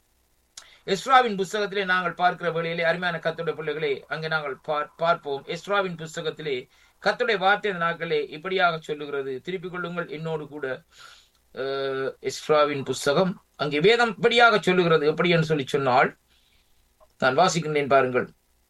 எஸ்ராவின் புஸ்தகத்திலே நாங்கள் பார்க்கிற வேளையிலே அருமையான கத்துடைய பிள்ளைகளே அங்கே நாங்கள் பார்- பார்ப்போம் எஸ்ராவின் புஸ்தகத்திலே கத்துடைய வார்த்தை இந்த நாட்களே இப்படியாக சொல்லுகிறது திருப்பிக் கொள்ளுங்கள் என்னோடு கூட அஹ், எஸ்ராவின் புஸ்தகம் அங்கே வேதம் இப்படியாக சொல்லுகிறது எப்படி என்று சொல்லி சொன்னால் நான் வாசிக்கின்றேன் பாருங்கள்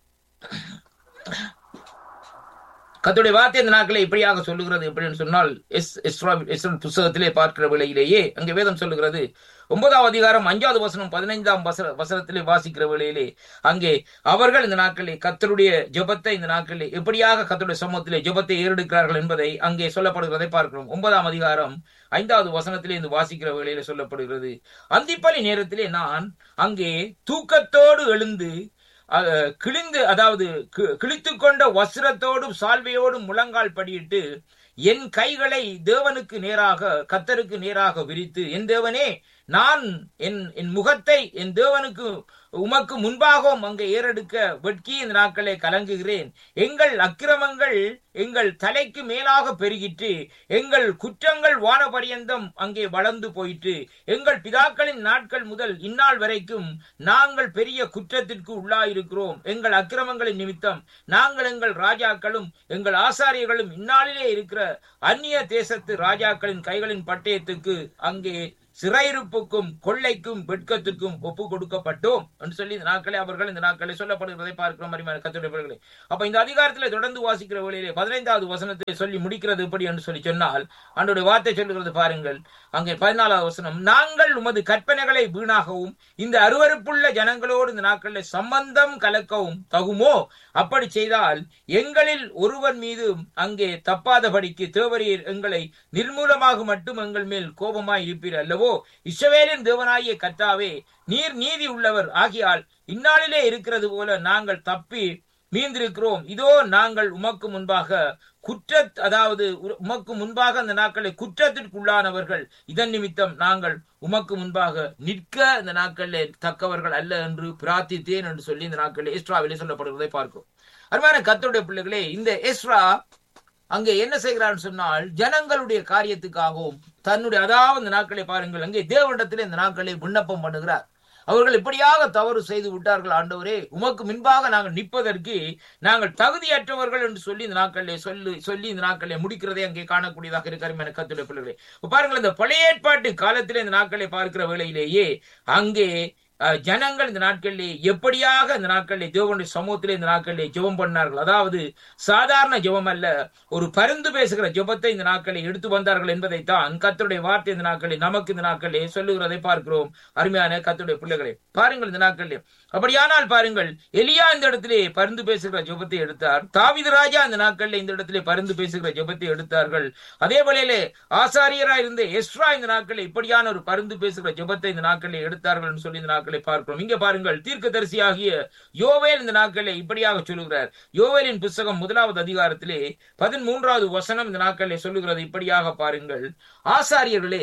கத்துடைய வார்த்தை இந்த நாட்களை இப்படியாக சொல்லுகிறது எப்படின்னு சொன்னால் எஸ் எஸ்ரா எஸ்ரா புஸ்தகத்திலே பார்க்கிற வேளையிலேயே அங்கே வேதம் சொல்லுகிறது ஒன்பதாம் அதிகாரம் அஞ்சாவது வசனம் பதினைந்தாம் வசன வசனத்திலே வாசிக்கிற வேளையிலே அங்கே அவர்கள் இந்த நாட்களிலே கத்தருடைய ஜெபத்தை இந்த நாட்களிலே எப்படியாக கத்தருடைய சமூகத்திலே ஜெபத்தை ஏறெடுக்கிறார்கள் என்பதை அங்கே சொல்லப்படுகிறதை பார்க்கிறோம் ஒன்பதாம் அதிகாரம் ஐந்தாவது வசனத்திலே இந்த வாசிக்கிற வேளையிலே சொல்லப்படுகிறது அந்திப்பலி நேரத்திலே நான் அங்கே தூக்கத்தோடு எழுந்து அஹ், கிழிந்து அதாவது கி- கிழித்துக் கொண்ட வஸ்திரத்தோடும் சால்வையோடும் முழங்கால் படியிட்டு என் கைகளை தேவனுக்கு நேராக கத்தருக்கு நேராக விரித்து என் தேவனே நான் என் என் முகத்தை என் தேவனுக்கு உமக்கு முன்பாகவும் அங்கே ஏறெடுக்க வெட்கி இந்த நாட்களே கலங்குகிறேன் எங்கள் அக்கிரமங்கள் எங்கள் தலைக்கு மேலாக பெருகிற்று எங்கள் குற்றங்கள் வான பரியந்தம் அங்கே வளர்ந்து போயிற்று எங்கள் பிதாக்களின் நாட்கள் முதல் இந்நாள் வரைக்கும் நாங்கள் பெரிய குற்றத்திற்கு உள்ளாயிருக்கிறோம் எங்கள் அக்கிரமங்களின் நிமித்தம் நாங்கள் எங்கள் ராஜாக்களும் எங்கள் ஆசாரியர்களும் இந்நாளிலே இருக்கிற அந்நிய தேசத்து ராஜாக்களின் கைகளின் பட்டயத்துக்கு அங்கே சிறையிருப்புக்கும் கொள்ளைக்கும் வெட்கத்துக்கும் ஒப்பு கொடுக்கப்பட்டோம் என்று சொல்லி இந்த நாட்களே அவர்கள் இந்த நாட்களை சொல்லப்படுகிறதை பார்க்கிறோம் அருமையான கர்த்தருடைய பிள்ளைகளே அப்ப இந்த அதிகாரத்திலே தொடர்ந்து வாசிக்கிற வேளையிலே பதினைந்தாவது வசனத்தை சொல்லி முடிக்கிறது எப்படி என்று சொல்லி சொன்னால் அன்றைய வார்த்தை சொல்லுகிறது பாருங்கள் அங்கே பதினாலாவது வசனம் நாங்கள் உமது கற்பனைகளை வீணாகவும் இந்த அருவருப்புள்ள ஜனங்களோடு இந்த நாட்களில் சம்பந்தம் கலக்கவும் தகுமோ அப்படி செய்தால் எங்களில் ஒருவன் மீது அங்கே தப்பாதபடிக்கு தேவரீர் எங்களை நிர்மூலமாக மட்டும் எங்கள் மேல் கோபமாய் இருப்பீர் அல்லவோ இஸ்ரவேலின் தேவனாகிய கர்த்தாவே நீர் நீதி உள்ளவர் ஆகியால் இந்நாளிலே இருக்கிறது போல நாங்கள் தப்பி மீந்திருக்கிறோம் இதோ நாங்கள் உமக்கு முன்பாக குற்ற அதாவது உ- உமக்கு முன்பாக அந்த நாட்களை குற்றத்திற்குள்ளானவர்கள் இதன் நிமித்தம் நாங்கள் உமக்கு முன்பாக நிற்க இந்த நாட்களில் தக்கவர்கள் அல்ல என்று பிரார்த்தித்தேன் என்று சொல்லி இந்த நாட்களில் எஸ்ட்ராவிலே சொல்லப்படுவதை பார்க்கும் அருமையான கர்த்தருடைய பிள்ளைகளே இந்த எஸ்ரா அங்கே என்ன செய்கிறான்னு சொன்னால் ஜனங்களுடைய காரியத்துக்காகவும் தன்னுடைய அதாவது இந்த நாட்களை பாருங்கள் அங்கே தேவனிடத்திலே இந்த நாட்களை விண்ணப்பம் பண்ணுகிறார் அவர்கள் இப்படியாக தவறு செய்து விட்டார்கள் ஆண்டவரே உமக்கு முன்பாக நாங்கள் நிற்பதற்கு நாங்கள் தகுதியற்றவர்கள் என்று சொல்லி இந்த நாட்களிலே சொல்லி சொல்லி இந்த நாட்களிலே முடிக்கிறதை அங்கே காணக்கூடியதாக இருக்கிற என கத்துடைய பிள்ளைகளே இப்ப பாருங்கள் இந்த பழைய ஏற்பாட்டு காலத்திலே இந்த நாட்களை பார்க்கிற வேளையிலேயே அங்கே அஹ், ஜனங்கள் இந்த நாட்களிலே எப்படியாக இந்த நாட்களிலே தேவனுடைய சமூகத்திலே இந்த நாட்களிலே ஜெபம் பண்ணார்கள் அதாவது சாதாரண ஜெபம் அல்ல ஒரு பரிந்து பேசுகிற ஜெபத்தை இந்த நாட்களில் எடுத்து வந்தார்கள் என்பதைத்தான் கர்த்தருடைய வார்த்தை இந்த நாட்களில் நமக்கு இந்த நாட்களிலே சொல்லுகிறதை பார்க்கிறோம் அருமையான கர்த்தருடைய பிள்ளைகளே பாருங்கள் இந்த நாட்களிலே அப்படியானால் பாருங்கள் எலியா இந்த இடத்திலே பரிந்து பேசுகிற ஜெபத்தை எடுத்தார் தாவீது ராஜா இந்த நாட்களில் இந்த இடத்திலே பரிந்து பேசுகிற ஜெபத்தை எடுத்தார்கள் அதே வேளையிலே ஆசாரியராய் இருந்த எஸ்ரா இந்த நாட்களில் இப்படியான ஒரு பரிந்து பேசுகிற ஜெபத்தை இந்த நாட்களில் எடுத்தார்கள் என்று சொல்லி இந்த நாட்களை பார்க்கிறோம் இங்க பாருங்கள் தீர்க்கதரிசியாகிய யோவேல் இந்த நாட்களில் இப்படியாக சொல்லுகிறார் யோவேலின் புஸ்தகம் முதலாவது அதிகாரத்திலே பதிமூன்றாவது வசனம் இந்த நாட்களிலே சொல்லுகிறது இப்படியாக பாருங்கள் ஆசாரியர்களே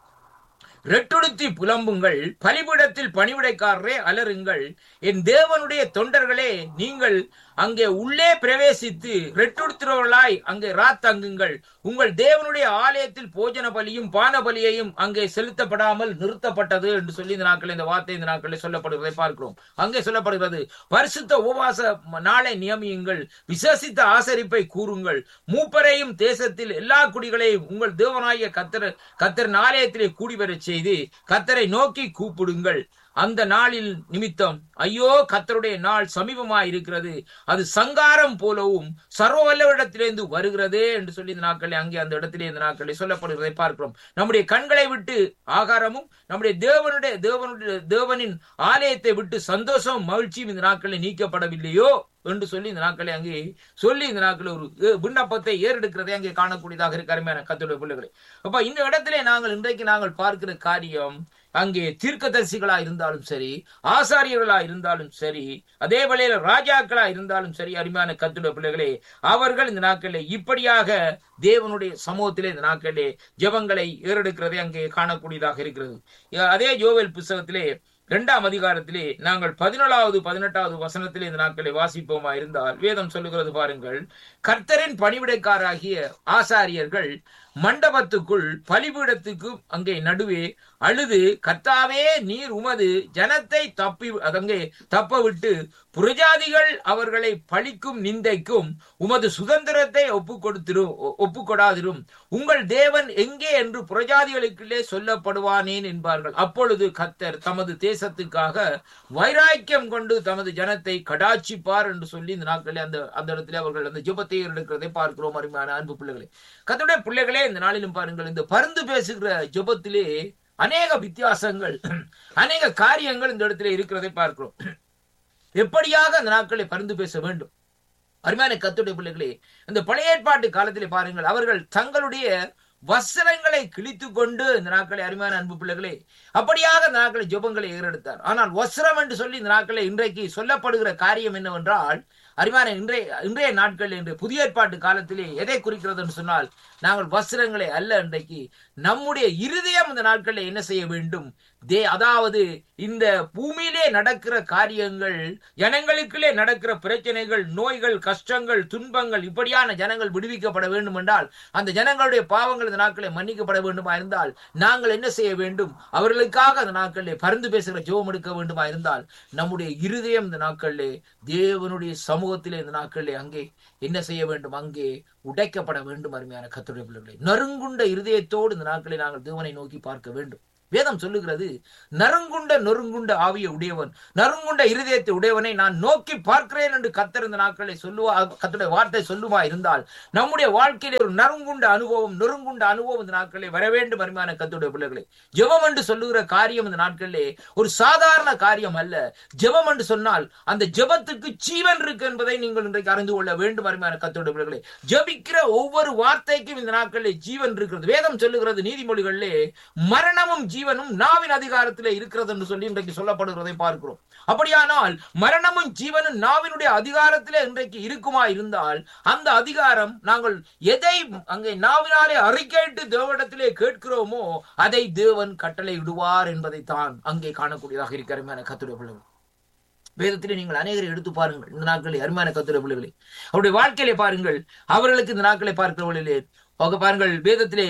ரெட்டுடுத்தி புலம்புங்கள் பலிபீடத்தில் பணிவிடைக்காரரே அலறுங்கள் என் தேவனுடைய தொண்டர்களே நீங்கள் அங்கே உள்ளே பிரவேசித்து ரெட்டுடுத்துறவர்களாய் அங்கே ராத்தங்குங்கள் உங்கள் தேவனுடைய ஆலயத்தில் போஜன பலியும் பான பலியையும் அங்கே செலுத்தப்படாமல் நிறுத்தப்பட்டது என்று சொல்லி இந்த நாட்கள் இந்த வார்த்தை இந்த நாட்களில் சொல்லப்படுகிறதை பார்க்கிறோம் அங்கே சொல்லப்படுகிறது பரிசுத்த உபவாச நாளை நியமியுங்கள் விசேஷித்த ஆசரிப்பை கூறுங்கள் மூப்பரையும் தேசத்தில் எல்லா குடிகளையும் உங்கள் தேவனாகிய கத்தர் கத்தரின் ஆலயத்திலே கூடி வரச் செய்து கத்தரை நோக்கி கூப்பிடுங்கள் அந்த நாளில் நிமித்தம் ஐயோ கத்தருடைய நாள் சமீபமாய் இருக்கிறது அது சங்காரம் போலவும் சர்வ வல்லவரிடத்திலிருந்து வருகிறதே என்று சொல்லி இந்த நாட்களில் அங்கே அந்த இடத்திலே இந்த நாட்களில் சொல்லப்படுகிறதை பார்க்கிறோம் நம்முடைய கண்களை விட்டு ஆகாரமும் நம்முடைய தேவனுடைய தேவனுடைய தேவனின் ஆலயத்தை விட்டு சந்தோஷம் மகிழ்ச்சியும் இந்த நாட்களில் நீக்கப்படவில்லையோ என்று சொல்லி இந்த நாட்களை அங்கே சொல்லி இந்த நாட்களில் ஒரு ஏ- விண்ணப்பத்தை ஏறெடுக்கிறதை அங்கே காணக்கூடியதாக இருக்க அருமையான கத்தோடைய பிள்ளைகளை அப்ப இந்த இடத்திலே நாங்கள் இன்றைக்கு நாங்கள் பார்க்கிற காரியம் அங்கே தீர்க்கதரிசிகளா இருந்தாலும் சரி ஆசாரியர்களா இருந்தாலும் சரி அதே வேளையில ராஜாக்களா இருந்தாலும் சரி அருமையான கத்துடைய பிள்ளைகளே அவர்கள் இந்த நாட்களிலே இப்படியாக தேவனுடைய சமூகத்திலே இந்த நாட்களிலே ஜெபங்களை ஏறெடுக்கிறதை அங்கே காணக்கூடியதாக இருக்கிறது அதே ஜோவேல் புஸ்தகத்திலே இரண்டாம் அதிகாரத்திலே நாங்கள் பதினேழாவது பதினெட்டாவது வசனத்திலே இந்த நாட்களை வாசிப்போமா இருந்தால் வேதம் சொல்லுகிறது பாருங்கள் கர்த்தரின் பணிவிடைக்காராகிய ஆசாரியர்கள் மண்டபத்துக்குள் பலிபீடத்துக்கு அங்கே நடுவே அழுது கர்த்தாவே நீர் உமது ஜனத்தை தப்பி அதங்கே தப்ப விட்டு புரஜாதிகள் அவர்களை பழிக்கும் நிந்தைக்கும் உமது சுதந்திரத்தை ஒப்பு கொடுத்திரும் ஒப்பு கொடாதிரும் உங்கள் தேவன் எங்கே என்று புரஜாதிகளுக்குள்ளே சொல்லப்படுவானேன் என்பார்கள் அப்பொழுது கத்தர் தமது தேசத்துக்காக வைராக்கியம் கொண்டு தமது ஜனத்தை கடாட்சிப்பார் என்று சொல்லி இந்த நாட்களில் அந்த அந்த இடத்துல அவர்கள் அந்த ஜெபத்தை எடுக்கிறதை பார்க்கிறோம் அருமையான அன்பு பிள்ளைகளே கத்தருடைய பிள்ளைகளே இந்த நாளிலும் பாருங்கள் இந்த பருந்து பேசுகிற ஜெபத்திலே அநேக வித்தியாசங்கள் அநேக காரியங்கள் இந்த இடத்துல இருக்கிறதை பார்க்கிறோம் எப்படியாக அந்த நாட்களை பரிந்து பேச வேண்டும் அருமையான கத்துடைய பிள்ளைகளே இந்த பழைய ஏற்பாட்டு காலத்திலே பாருங்கள் அவர்கள் தங்களுடைய வஸ்திரங்களை கிழித்து கொண்டு இந்த நாட்களை அருமையான அன்பு பிள்ளைகளே அப்படியாக இந்த நாட்களை ஜெபங்களை ஏறெடுத்தார் ஆனால் வஸ்திரம் என்று சொல்லி இந்த நாட்களை இன்றைக்கு சொல்லப்படுகிற காரியம் என்னவென்றால் அருமையான இன்றைய இன்றைய நாட்கள் என்று புதிய ஏற்பாட்டு காலத்திலே எதை குறிக்கிறது என்று சொன்னால் நாங்கள் வஸ்திரங்களை அல்ல இன்றைக்கு நம்முடைய இருதயம் இந்த நாட்களில் என்ன செய்ய வேண்டும் தே அதாவது இந்த பூமியிலே நடக்கிற காரியங்கள் ஜனங்களுக்குள்ளே நடக்கிற பிரச்சனைகள் நோய்கள் கஷ்டங்கள் துன்பங்கள் இப்படியான ஜனங்கள் விடுவிக்கப்பட வேண்டும் என்றால் அந்த ஜனங்களுடைய பாவங்கள் இந்த நாட்களில் மன்னிக்கப்பட வேண்டுமா இருந்தால் நாங்கள் என்ன செய்ய வேண்டும் அவர்களுக்காக அந்த நாட்களிலே பரிந்து பேசுகிற ஜெபம் எடுக்க வேண்டுமா இருந்தால் நம்முடைய இருதயம் இந்த நாட்களிலே தேவனுடைய சமூகத்திலே இந்த நாட்களிலே அங்கே என்ன செய்ய வேண்டும் அங்கே உடைக்கப்பட வேண்டும் அருமையான கத்துடைய பிள்ளைகளை நறுங்குண்ட இருதயத்தோடு இந்த நாட்களை நாங்கள் தேவனை நோக்கி பார்க்க வேண்டும் வேதம் சொல்லுகிறது நறுங்குண்ட நொறுங்குண்ட ஆவிய உடையவன் நறுங்குண்ட இருதயத்தை உடையவனை நான் நோக்கி பார்க்கிறேன் என்று கத்தர் இந்த நாட்களை சொல்லுவா கத்துடைய வார்த்தை சொல்லுமா இருந்தால் நம்முடைய வாழ்க்கையிலே ஒரு நறுங்குண்ட அனுபவம் நொறுங்குண்ட அனுபவம் இந்த நாட்களிலே வர வேண்டும் அருமையான கத்துடைய பிள்ளைகளை ஜெபம் என்று சொல்லுகிற காரியம் இந்த நாட்களிலே ஒரு சாதாரண காரியம் அல்ல ஜெபம் என்று சொன்னால் அந்த ஜெபத்துக்கு ஜீவன் இருக்கு என்பதை நீங்கள் இன்றைக்கு அறிந்து கொள்ள வேண்டும் அருமையான கத்தோட பிள்ளைகளே ஜெபிக்கிற ஒவ்வொரு வார்த்தைக்கும் இந்த நாட்களிலே ஜீவன் இருக்கிறது வேதம் சொல்லுகிறது நீதிமொழிகளிலே மரணமும் ஜீவனும் நாவின் அதிகாரத்திலே இருக்கிறது என்று சொல்லி இன்றைக்கு சொல்லப்படுகிறதை பார்க்கிறோம் அப்படியானால் மரணமும் ஜீவனும் நாவினுடைய அதிகாரத்திலே இன்றைக்கு இருக்குமா இருந்தால் அந்த அதிகாரம் நாங்கள் எதை அங்கே நாவினாலே அறிக்கையிட்டு தேவனிடத்திலே கேட்கிறோமோ அதை தேவன் கட்டளை இடுவார் என்பதைத்தான் அங்கே காணக்கூடியதாக இருக்கிற கத்துடைய பிள்ளைகள் வேதத்திலே நீங்கள் அநேகரை எடுத்து பாருங்கள் இந்த நாட்களை அருமையான கத்துரை பிள்ளைகளை அவருடைய வாழ்க்கையிலே பாருங்கள் அவர்களுக்கு இந்த நாட்களை பார்க்கிறவர்களிலே அவங்க பாருங்கள் வேதத்திலே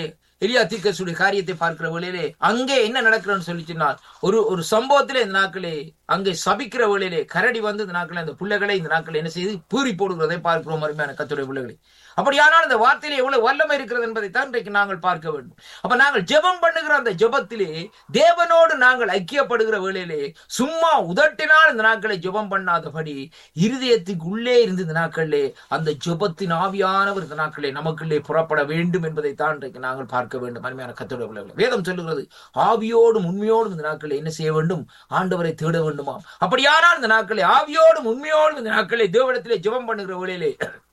எலியா தீர்க்கசுடைய காரியத்தை பார்க்கிற வேளையிலே அங்கே என்ன நடக்கிறன்னு சொல்லி சொன்னால் ஒரு ஒரு சம்பவத்திலே இந்த நாட்களே அங்கே சபிக்கிற வேளையிலே கரடி வந்து இந்த நாட்களே அந்த பிள்ளைகளை இந்த நாட்கள் என்ன செய்து பூரி போடுகிறதை பார்க்கிறோம் அருமையான கத்துடைய பிள்ளைகளை அப்படியானால் அந்த வார்த்தையிலே எவ்வளவு வல்லமை இருக்கிறது என்பதை தான் இன்றைக்கு நாங்கள் பார்க்க வேண்டும் அப்ப நாங்கள் ஜெபம் பண்ணுகிற அந்த ஜெபத்திலே தேவனோடு நாங்கள் ஐக்கியப்படுகிற வேளையிலே சும்மா உதட்டினால் இந்த நாட்களை ஜெபம் பண்ணாதபடி இருதயத்துக்கு உள்ளே இருந்து இந்த நாட்களிலே அந்த ஜெபத்தின் ஆவியானவர் இந்த நாட்களே நமக்குள்ளே புறப்பட வேண்டும் என்பதை தான் இன்றைக்கு நாங்கள் பார்க்க வேண்டும் அருமையான கத்தோட பிள்ளைகளை வேதம் சொல்லுகிறது ஆவியோடும் உண்மையோடும் இந்த நாட்களை என்ன செய்ய வேண்டும் ஆண்டவரை தேட வேண்டுமாம் அப்படியானால் இந்த நாட்களை ஆவியோடும் உண்மையோடும் இந்த நாட்களை தேவனிடத்திலே ஜெபம் பண்ணுகிற வேளையிலே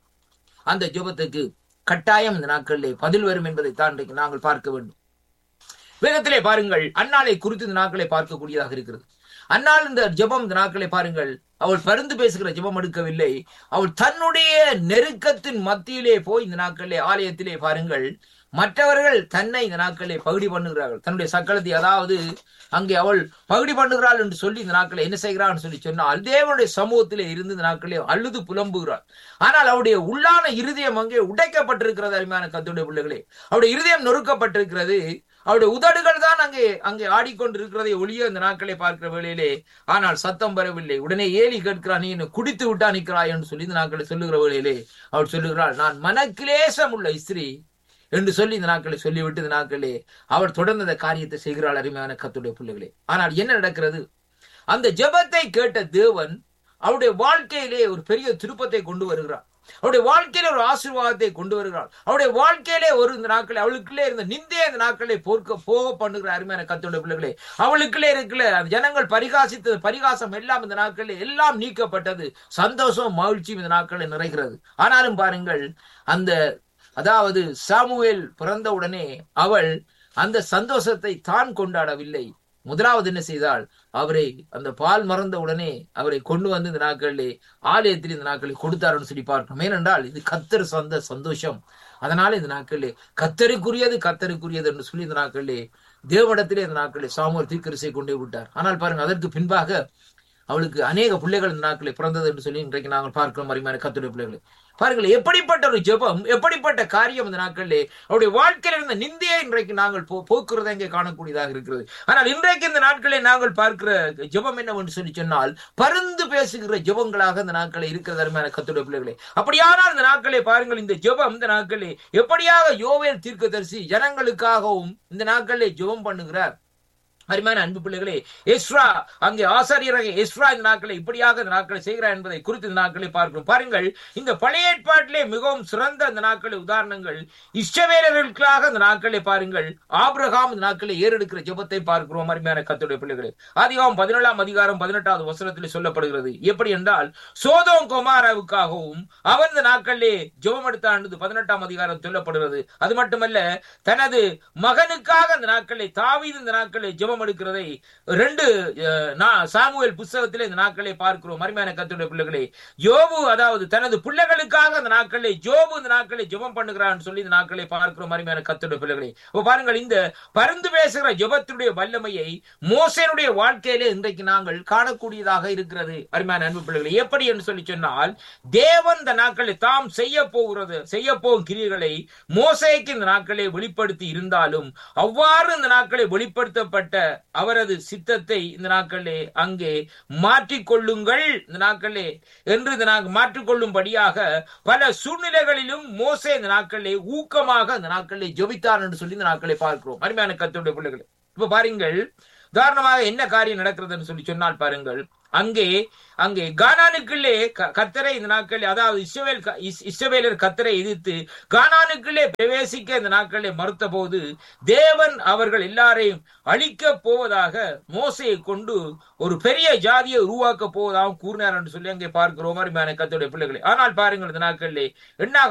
அந்த ஜெபத்துக்கு கட்டாயம் இந்த நாட்களிலே பதில் வரும் என்பதை தான் இன்றைக்கு நாங்கள் பார்க்க வேண்டும் வேதத்திலே பாருங்கள் அன்னாளை குறித்து இந்த நாட்களை பார்க்கக்கூடியதாக இருக்கிறது அன்னாள் இந்த ஜெபம் இந்த நாட்களை பாருங்கள் அவள் பருந்து பேசுகிற ஜெபம் எடுக்கவில்லை அவள் தன்னுடைய நெருக்கத்தின் மத்தியிலே போய் இந்த நாட்களிலே ஆலயத்திலே பாருங்கள் மற்றவர்கள் தன்னை இந்த நாட்களிலே பகுடி பண்ணுகிறார்கள் தன்னுடைய சக்களத்தை அதாவது அங்கே அவள் பகுடி பண்ணுகிறாள் என்று சொல்லி இந்த நாட்களை என்ன செய்கிறாள் சொல்லி சொன்னால் தேவனுடைய சமூகத்திலே இருந்து இந்த நாட்களிலே அழுது புலம்புகிறாள் ஆனால் அவருடைய உள்ளான இருதயம் அங்கே உடைக்கப்பட்டிருக்கிறது அருமையான கத்துடைய பிள்ளைகளே அவருடைய இருதயம் நொறுக்கப்பட்டிருக்கிறது அவருடைய உதடுகள் தான் அங்கே அங்கே ஆடிக்கொண்டிருக்கிறதை ஒளிய இந்த நாட்களை பார்க்கிற வேளையிலே ஆனால் சத்தம் வரவில்லை உடனே ஏலி கேட்கிறான் நீ என்ன குடித்து விட்டா நிற்கிறாய் என்று சொல்லி இந்த நாட்களை சொல்லுகிற வேளையிலே அவள் சொல்லுகிறாள் நான் மனக்கிலேசம் உள்ள இஸ்திரி என்று சொல்லி இந்த நாட்களை சொல்லிவிட்டு இந்த நாட்களே அவர் தொடர்ந்து அந்த காரியத்தை செய்கிறாள் அருமையான கத்துடைய பிள்ளைகளே ஆனால் என்ன நடக்கிறது அந்த ஜெபத்தை கேட்ட தேவன் அவருடைய வாழ்க்கையிலே ஒரு பெரிய திருப்பத்தை கொண்டு வருகிறார் அவருடைய வாழ்க்கையில ஒரு ஆசீர்வாதத்தை கொண்டு வருகிறாள் அவருடைய வாழ்க்கையிலே ஒரு இந்த நாட்களை அவளுக்குள்ளே இருந்த நிந்தைய இந்த நாட்களை போர்க்க போக பண்ணுகிற அருமையான கத்தோட பிள்ளைகளே அவளுக்குள்ளே இருக்கல அந்த ஜனங்கள் பரிகாசித்தது பரிகாசம் எல்லாம் இந்த நாட்களில் எல்லாம் நீக்கப்பட்டது சந்தோஷம் மகிழ்ச்சியும் இந்த நாட்களில் நிறைகிறது ஆனாலும் பாருங்கள் அந்த அதாவது சாமுவேல் பிறந்த உடனே அவள் அந்த சந்தோஷத்தை தான் கொண்டாடவில்லை முதலாவது என்ன செய்தால் அவரை அந்த பால் மறந்த உடனே அவரை கொண்டு வந்து இந்த நாட்களிலே ஆலயத்தில் இந்த நாட்களை கொடுத்தாருன்னு சொல்லி பார்க்கணும் ஏனென்றால் இது கத்தர் சொந்த சந்தோஷம் அதனால இந்த நாட்களிலே கத்தருக்குரியது கத்தருக்குரியது என்று சொல்லி இந்த நாட்களிலே தேவனிடத்திலே இந்த நாட்களிலே சாமுவேல் தீர்க்கரிசை கொண்டே விட்டார் ஆனால் பாருங்க அதற்கு பின்பாக அவளுக்கு அநேக பிள்ளைகள் இந்த நாட்களில் பிறந்தது என்று சொல்லி இன்றைக்கு நாங்கள் பார்க்கிறோம் அருமையான கத்துடைய பிள்ளைகளை பாருங்கள் எப்படிப்பட்ட ஒரு ஜெபம் எப்படிப்பட்ட காரியம் இந்த நாட்களிலே அவருடைய வாழ்க்கையில் இருந்த நிந்தையை இன்றைக்கு நாங்கள் போ போக்குறதை இங்கே காணக்கூடியதாக இருக்கிறது ஆனால் இன்றைக்கு இந்த நாட்களை நாங்கள் பார்க்கிற ஜெபம் என்னவென்று சொல்லி சொன்னால் பருந்து பேசுகிற ஜெபங்களாக இந்த நாட்களை இருக்கிறது அருமையான கத்துடைய பிள்ளைகளே அப்படியானால் இந்த நாட்களை பாருங்கள் இந்த ஜெபம் இந்த நாட்களே எப்படியாக யோவேல் தீர்க்கதரிசி ஜனங்களுக்காகவும் இந்த நாட்களிலே ஜெபம் பண்ணுகிறார் அருமையான அன்பு பிள்ளைகளே எஸ்ரா அங்கே ஆசாரியராக எஸ்ரா இந்த நாட்களை இப்படியாக இந்த நாட்களை செய்கிறார் என்பதை குறித்து இந்த நாட்களை பார்க்கிறோம் பாருங்கள் இந்த பழைய ஏற்பாட்டிலே மிகவும் சிறந்த இந்த நாட்களை உதாரணங்கள் இஷ்டவேலர்களுக்காக இந்த நாட்களை பாருங்கள் ஆபிரகாம் இந்த நாட்களை ஏறெடுக்கிற ஜெபத்தை பார்க்கிறோம் அருமையான கத்துடைய பிள்ளைகளே அதிகாரம் பதினேழாம் அதிகாரம் பதினெட்டாவது வசனத்தில் சொல்லப்படுகிறது எப்படி என்றால் சோதோம் குமாராவுக்காகவும் அவன் இந்த நாட்களிலே ஜெபம் எடுத்தாண்டு பதினெட்டாம் அதிகாரம் சொல்லப்படுகிறது அது மட்டுமல்ல தனது மகனுக்காக இந்த நாட்களை தாவீது இந்த நாட்களை ஜெபம் எடுக்கிறதை ரெண்டு சாமுவேல் புஸ்தகத்திலே இந்த நாட்களை பார்க்கிறோம் அருமையான கத்துடைய பிள்ளைகளே யோபு அதாவது தனது பிள்ளைகளுக்காக இந்த நாட்களை ஜோபு இந்த நாட்களை ஜெபம் பண்ணுகிறான்னு சொல்லி இந்த நாட்களை பார்க்கிறோம் அருமையான கத்துடைய பிள்ளைகளே இப்போ பாருங்கள் இந்த பருந்து பேசுகிற ஜெபத்துடைய வல்லமையை மோசனுடைய வாழ்க்கையிலே இன்றைக்கு நாங்கள் காணக்கூடியதாக இருக்கிறது அருமையான அன்பு பிள்ளைகளை எப்படி என்று சொல்லி சொன்னால் தேவன் இந்த நாட்களை தாம் செய்ய போகிறது செய்ய போகும் கிரியைகளை மோசைக்கு இந்த நாட்களை வெளிப்படுத்தி இருந்தாலும் அவ்வாறு இந்த நாட்களை வெளிப்படுத்தப்பட்ட அவரது சித்தத்தை இந்த நாட்களே அங்கே மாற்றிக்கொள்ளுங்கள் இந்த நாட்களே என்று இந்த நாங்கள் மாற்றிக்கொள்ளும்படியாக பல சூழ்நிலைகளிலும் மோசே இந்த நாட்களே ஊக்கமாக இந்த நாட்களை ஜெபித்தார் என்று சொல்லி இந்த நாட்களை பார்க்கிறோம் அருமையான கத்தோடைய பிள்ளைகளை இப்ப பாருங்கள் உதாரணமாக என்ன காரியம் நடக்கிறதுன்னு சொல்லி சொன்னால் பாருங்கள் அங்கே அங்கே கானானுக்குள்ளே கத்தரை இந்த நாட்களில் அதாவது இஸ்ரவேல் இஸ்ரவேலர் கத்தரை எதிர்த்து கானானுக்குள்ளே பிரவேசிக்க இந்த நாட்களிலே மறுத்த போது தேவன் அவர்கள் எல்லாரையும் அழிக்க போவதாக மோசையை கொண்டு ஒரு பெரிய ஜாதியை உருவாக்க போவதாக கூறினார் என்று சொல்லி அங்கே பார்க்கிறோம் அருமையான கத்தோடைய பிள்ளைகளை ஆனால் பாருங்கள் இந்த நாட்களிலே என்ன